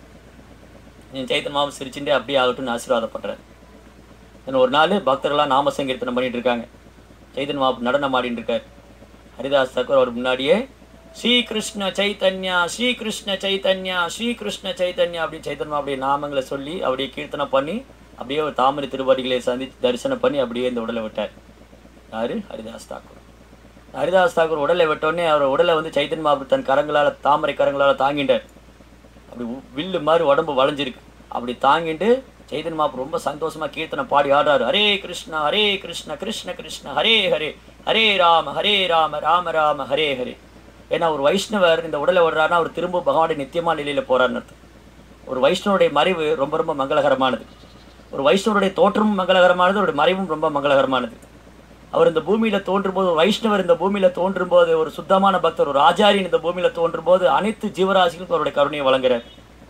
நீ சைத்தன் மாவு சிரிச்சுட்டே அப்படியே ஆகட்டும்னு ஆசீர்வாதப்படுறேன் இன்னும் ஒரு நாள் பக்தர்கள்லாம் நாம சங்கீர்த்தனம் பண்ணிட்டு இருக்காங்க சைத்தன் மாவு நடனம் ஆடிட்டு இருக்கார் ஹரிதாஸ் தாக்கூர் அவர் முன்னாடியே ஸ்ரீ கிருஷ்ண சைத்தன்யா ஸ்ரீ கிருஷ்ண சைத்தன்யா ஸ்ரீ கிருஷ்ண சைத்தன்யா அப்படின்னு சைத்தன்யா அப்படியே நாமங்களை சொல்லி அப்படியே கீர்த்தனை பண்ணி அப்படியே ஒரு தாமரை திருவடிகளை சந்தித்து தரிசனம் பண்ணி அப்படியே இந்த உடலை விட்டார் யாரு ஹரிதாஸ் தாக்கூர் ஹரிதாஸ் தாக்கூர் உடலை விட்டோடனே அவர் உடலை வந்து சைத்தன்ய மாபு தன் கரங்களால் தாமரை கரங்களால் தாங்கிட்டார் அப்படி உ- வில்லு மாதிரி உடம்பு வளைஞ்சிருக்கு அப்படி தாங்கிட்டு சைதன்ய மாப்பு ரொம்ப சந்தோஷமா கீர்த்தனை பாடி ஆடுறாரு ஹரே கிருஷ்ணா ஹரே கிருஷ்ண கிருஷ்ண கிருஷ்ண ஹரே ஹரே ஹரே ராம ஹரே ராம ராம ராம ஹரே ஹரே ஏன்னா ஒரு வைஷ்ணவர் இந்த உடலை விடுறாருன்னா அவர் திரும்ப பகவானுடைய நித்தியமா நிலையில போறாருன்னு அர்த்தம் ஒரு வைஷ்ணவருடைய மறைவு ரொம்ப ரொம்ப மங்களகரமானது ஒரு வைஷ்ணவருடைய தோற்றமும் மங்களகரமானது அவருடைய மறைவும் ரொம்ப மங்களகரமானது அவர் இந்த பூமியில தோன்றும் போது ஒரு வைஷ்ணவர் இந்த பூமியில தோன்றும் போது ஒரு சுத்தமான பக்தர் ஒரு ஆச்சாரியன் இந்த பூமியில தோன்றும் போது அனைத்து ஜீவராசிகளுக்கும் அவருடைய கருணையை வழங்குறார்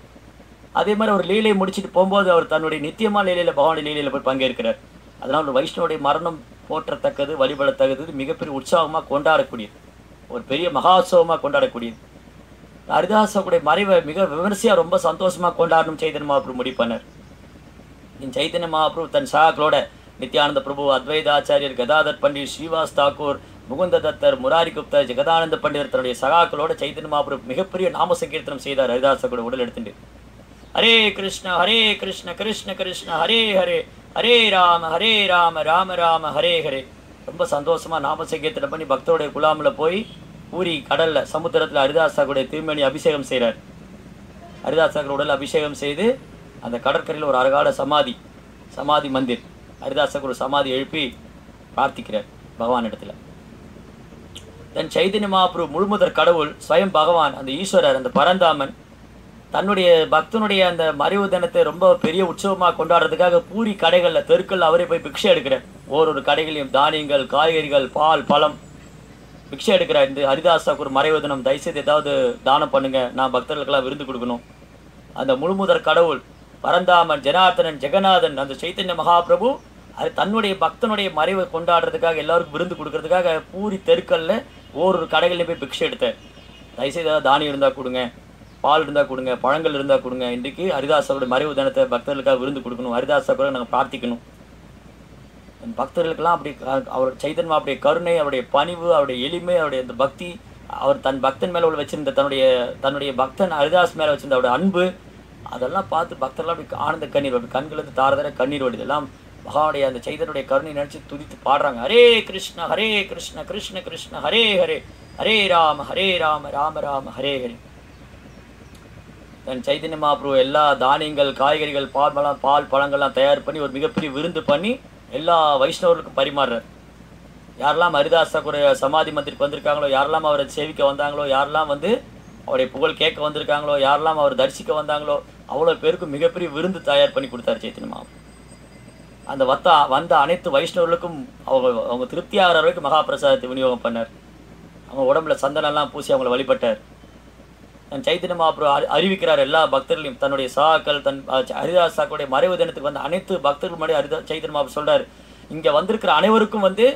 அதே மாதிரி அவர் லீலையை முடிச்சிட்டு போகும்போது அவர் தன்னுடைய நித்தியமா லீலையில பகவானுடைய லீலையில போய் பங்கேற்கிறார் அதனால ஒரு வைஷ்ணவருடைய மரணம் போற்றத்தக்கது வழிபடத்தக்கது மிகப்பெரிய உற்சாகமா கொண்டாடக்கூடியது ஒரு பெரிய மகோத்சவமா கொண்டாடக்கூடியது ஹரிதாசனுடைய மறைவை மிக விமர்சையா ரொம்ப சந்தோஷமா கொண்டாடணும் சைதன்ய மகாபிரபு முடிவு பண்ணார் இந்த சைத்தன்ய மகாபிரபு தன் சகாக்களோட நித்யானந்த பிரபு அத்வைதாச்சாரியர் கதாதர் பண்டிட் ஸ்ரீவாஸ் தாக்கூர் முகுந்த தத்தர் முராரி குப்தா ஜெகதானந்த பண்டிதர் தன்னுடைய சகாக்களோட சைத்தன்ய மகாபிரபு மிகப்பெரிய நாம சங்கீர்த்தனம் செய்தார் ஹரிதாச கூட உடல் எடுத்துட்டு ஹரே கிருஷ்ண ஹரே கிருஷ்ண கிருஷ்ண கிருஷ்ண ஹரே ஹரே ஹரே ராம ஹரே ராம ராம ராம ஹரே ஹரே ரொம்ப சந்தோஷமா நாம சங்கீர்த்தனம் பண்ணி பக்தருடைய குலாமில் போய் பூரி கடல்ல சமுத்திரத்துல ஹரிதாசாக்குடைய திருமணி அபிஷேகம் செய்கிறார் ஹரிதாசகர் உடல் அபிஷேகம் செய்து அந்த கடற்கரையில் ஒரு அழகான சமாதி சமாதி மந்திர் ஹரிதாசகர் ஒரு சமாதி எழுப்பி பிரார்த்திக்கிறார் பகவான் இடத்துல தென் சைதன்ய மகாபுரு முழுமுதற் கடவுள் ஸ்வயம் பகவான் அந்த ஈஸ்வரர் அந்த பரந்தாமன் தன்னுடைய பக்தனுடைய அந்த மறைவு தினத்தை ரொம்ப பெரிய உற்சவமாக கொண்டாடுறதுக்காக பூரி கடைகளில் தெருக்கள் அவரே போய் பிக்ஷை எடுக்கிறார் ஓரொரு கடைகளையும் தானியங்கள் காய்கறிகள் பால் பழம் பிக்ஷை எடுக்கிறார் இந்த ஹரிதாஸாக்கு ஒரு மறைவு தினம் தயவுசெய்து ஏதாவது தானம் பண்ணுங்க நான் பக்தர்களுக்கெல்லாம் விருந்து கொடுக்கணும் அந்த முழுமுதற் கடவுள் பரந்தாமன் ஜனார்த்தனன் ஜெகநாதன் அந்த சைத்தன்ய மகாபிரபு அது தன்னுடைய பக்தனுடைய மறைவை கொண்டாடுறதுக்காக எல்லாருக்கும் விருந்து கொடுக்கறதுக்காக பூரி தெருக்கல்ல ஓரொரு கடைகளில் போய் பிக்ஷை எடுத்தார் தயவுசெய்து ஏதாவது தானியம் இருந்தால் கொடுங்க பால் இருந்தால் கொடுங்க பழங்கள் இருந்தால் கொடுங்க இன்றைக்கு ஹரிதாஸோட மறைவு தினத்தை பக்தர்களுக்காக விருந்து கொடுக்கணும் ஹரிதாஸா கூட நாங்கள் பிரார்த்திக்கணும் அந்த பக்தர்களுக்கெல்லாம் அப்படி அ- அவர் சைதன்மா அவருடைய கருணை அவருடைய பணிவு அவருடைய எளிமை அவருடைய அந்த பக்தி அவர் தன் பக்தன் மேல உள்ள வச்சிருந்த தன்னுடைய தன்னுடைய பக்தன் ஹரிதாஸ் மேல வச்சிருந்த அவருடைய அன்பு அதெல்லாம் பார்த்து பக்தர்லாம் அப்படி ஆனந்த கண்ணீர் வருது கண்கள் இருந்து தார தார கண்ணீர் வருது எல்லாம் பகவானுடைய அந்த சைதனுடைய கருணை நினைச்சு துதித்து பாடுறாங்க ஹரே கிருஷ்ண ஹரே கிருஷ்ண கிருஷ்ண கிருஷ்ண ஹரே ஹரே ஹரே ராம ஹரே ராம ராம ராம ஹரே ஹரே தன் சைதன்ய மகாபிரபு எல்லா தானியங்கள் காய்கறிகள் பால் பழம் பால் பழங்கள்லாம் தயார் பண்ணி ஒரு மிகப்பெரிய விருந்து பண்ணி எல்லா வைஷ்ணவர்களுக்கும் பரிமாறுறார் யாரெல்லாம் ஹரிதாஸ் தாக்கூர் சமாதி மந்திருக்கு வந்திருக்காங்களோ யாரெல்லாம் அவரை சேவிக்க வந்தாங்களோ யாரெல்லாம் வந்து அவருடைய புகழ் கேட்க வந்திருக்காங்களோ யாரெல்லாம் அவர் தரிசிக்க வந்தாங்களோ அவ்வளோ பேருக்கு மிகப்பெரிய விருந்து தயார் பண்ணி கொடுத்தாரு சைத்தன்ய மகாபிரபு அந்த வத்த வந்த அனைத்து வைஷ்ணவர்களுக்கும் அவங்க அவங்க திருப்தி ஆகிற வரைக்கும் மகாபிரசாதத்தை விநியோகம் பண்ணார் அவங்க உடம்புல சந்தனம்லாம் பூசி அவங்கள வழிபட்டார் தன் சைத்தன்ய மகாபிரபு அறி- அறிவிக்கிறார் எல்லா பக்தர்களையும் தன்னுடைய சாக்கள் தன் அஹ், ஹரிதாஸ் சாக்களுடைய மறைவு தினத்துக்கு வந்த அனைத்து பக்தர்கள் முன்னாடி ஹரிதா சைத்தன்ய மகாபிரபு சொல்றாரு இங்க வந்திருக்கிற அனைவருக்கும் வந்து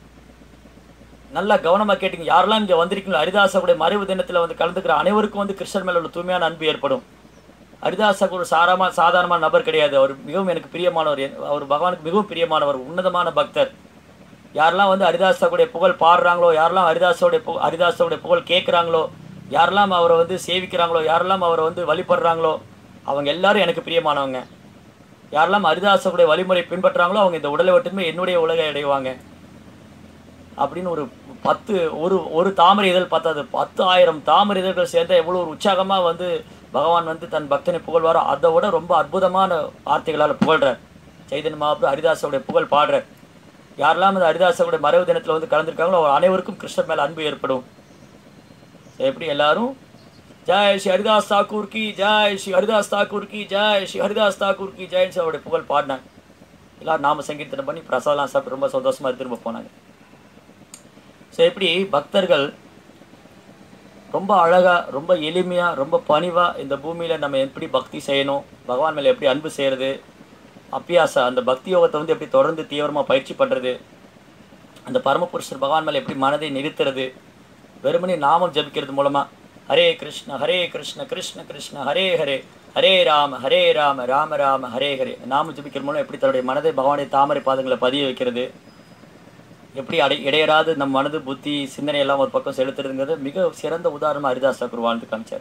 நல்லா கவனமா கேட்டீங்க யாரெல்லாம் இங்க வந்திருக்கீங்களோ ஹரிதாசாவுடைய மறைவு தினத்துல வந்து கலந்துக்கிற அனைவருக்கும் வந்து கிருஷ்ணன் மேல உள்ள தூய்மையான அன்பு ஏற்படும் ஹரிதாசாக்கு ஒரு சாராமா சாதாரணமான நபர் கிடையாது அவர் மிகவும் எனக்கு பிரியமானவர் என்- அவர் பகவானுக்கு மிகவும் பிரியமானவர் உன்னதமான பக்தர் யாரெல்லாம் வந்து ஹரிதாசாவுடைய புகழ் பாடுறாங்களோ யாரெல்லாம் ஹரிதாசோடைய பு ஹரிதாசோடைய புகழ் கேட்குறாங்களோ யாரெல்லாம் அவரை வந்து சேவிக்கிறாங்களோ யாரெல்லாம் அவரை வந்து வழிபடுறாங்களோ அவங்க எல்லாரும் எனக்கு பிரியமானவங்க யாரெல்லாம் ஹரிதாசோடைய வழிமுறை பின்பற்றுறாங்களோ அவங்க இந்த உடலை மட்டுமே என்னுடைய உலகை அடைவாங்க அப்படின்னு ஒரு பத்து ஒரு ஒரு தாமரை இதழ் பத்தாது பத்து ஆயிரம் தாமரை இதழ்கள் சேர்ந்த எவ்வளோ ஒரு உற்சாகமாக வந்து பகவான் வந்து தன் பக்தனை புகழ்வாரோ அதை விட ரொம்ப அற்புதமான வார்த்தைகளால் புகழ்றார் சைதன்ய மகாபுரு ஹரிதாசோடைய புகழ் பாடுறார் யாரெல்லாம் அந்த ஹரிதாசோடைய மறைவு தினத்தில் வந்து கலந்துருக்காங்களோ அவர் அனைவருக்கும் கிருஷ்ணர் மேல அன்பு ஏற்படும் எப்படி எல்லாரும் ஜெய் ஸ்ரீ ஹரிதாஸ் தாக்கூர் கி ஜெய் ஸ்ரீ ஹரிதாஸ் தாக்கூர் கி ஜெய் ஸ்ரீ ஹரிதாஸ் தாக்கூர் கி ஜெய்ன்னு அவருடைய புகழ் பாடினாங்க எல்லாரும் நாம சங்கீர்த்தனம் பண்ணி பிரசாதம் சாப்பிட்டு ரொம்ப சந்தோஷமா திரும்ப போனாங்க ஸோ எப்படி பக்தர்கள் ரொம்ப அழகா ரொம்ப எளிமையா ரொம்ப பணிவா இந்த பூமியில நம்ம எப்படி பக்தி செய்யணும் பகவான் மேல எப்படி அன்பு செய்யறது அப்பியாசா அந்த பக்தி யோகத்தை வந்து எப்படி தொடர்ந்து தீவிரமா பயிற்சி பண்றது அந்த பரமபுருஷர் பகவான் மேல எப்படி மனதை நிறுத்துறது வெறுமனே நாமம் ஜபிக்கிறது மூலமா ஹரே கிருஷ்ண ஹரே கிருஷ்ண கிருஷ்ண கிருஷ்ண ஹரே ஹரே ஹரே ராம ஹரே ராம ராம ராம ஹரே ஹரே நாமம் ஜபிக்கிறது மூலம் எப்படி தன்னுடைய மனதை பகவானுடைய தாமரை பாதங்களை பதிய வைக்கிறது எப்படி அடை இடையராது நம் மனது புத்தி சிந்தனை எல்லாம் ஒரு பக்கம் செலுத்துறதுங்கிறது மிக சிறந்த உதாரணமா ஹரிதாஸ் தாக்கூர் வாழ்ந்து காமிச்சார்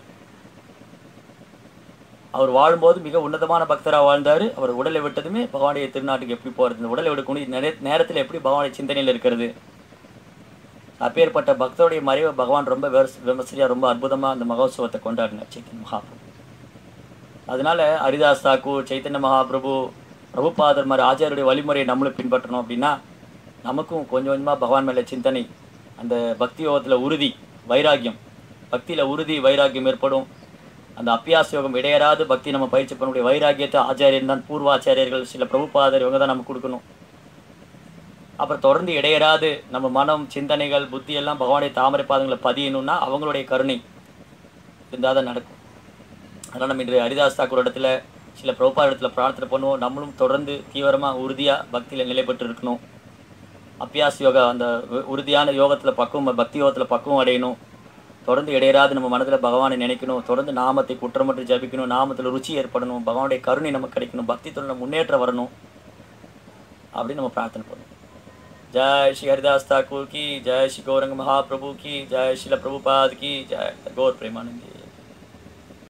அவர் வாழும்போது மிக உன்னதமான பக்தராக வாழ்ந்தார் அவர் உடலை விட்டதுமே பகவானுடைய திருநாட்டுக்கு எப்படி போகிறது இந்த உடலை விடக்கூடிய நேர நேரத்தில் எப்படி பகவானுடைய சிந்தனையில் இருக்கிறது அப்பேற்பட்ட பக்தருடைய மறைவை பகவான் ரொம்ப விமர்ச- விமர்சையா ரொம்ப அற்புதமா அந்த மகோத்சவத்தை கொண்டாடினார் சைத்தன்ய மகாபிரபு அதனால ஹரிதாஸ் தாக்கூர் சைத்தன்ய மகாபிரபு பிரபுபாதர் மாதிரி ஆச்சாரியுடைய வழிமுறையை நம்மளும் பின்பற்றணும் அப்படின்னா நமக்கும் கொஞ்சம் கொஞ்சமா பகவான் மேல சிந்தனை அந்த பக்தி யோகத்துல உறுதி வைராக்கியம் பக்தியில உறுதி வைராக்கியம் ஏற்படும் அந்த அப்பியாச யோகம் இடையராது பக்தி நம்ம பயிற்சி பண்ணக்கூடிய வைராக்கியத்தை ஆச்சாரியன் தான் பூர்வாச்சாரியர்கள் சில பிரபுபாதர் இவங்க தான் நமக்கு கொடுக்கணும் அப்புறம் தொடர்ந்து இடையராது நம்ம மனம் சிந்தனைகள் புத்தி எல்லாம் பகவானுடைய தாமரை பாதங்களை பதியணும்னா அவங்களுடைய கருணை இருந்தால் தான் நடக்கும் அதனால் நம்ம இன்று ஹரிதாஸ் தாக்கூர் இடத்துல சில பிரபுபாத இடத்துல பிரார்த்தனை பண்ணுவோம் நம்மளும் தொடர்ந்து தீவிரமாக உறுதியாக பக்தியில் நிலை பெற்று இருக்கணும் அப்பியாஸ் யோகா அந்த உ- உறுதியான யோகத்தில் பக்குவம் பக்தி யோகத்தில் பக்குவம் அடையணும் தொடர்ந்து இடையராது நம்ம மனதில் பகவானை நினைக்கணும் தொடர்ந்து நாமத்தை குற்றமற்று ஜபிக்கணும் நாமத்தில் ருச்சி ஏற்படணும் பகவானுடைய கருணை நமக்கு கிடைக்கணும் பக்தி தொழில் முன்னேற்றம் வரணும் அப்படின்னு நம்ம பிரார்த்தனை பண்ணுவோம் जय श्री हरिदास ठाकुर की जय श्री गौरंग महाप्रभु की जय श्रील प्रभुपाद की जय गौर प्रेमानंदी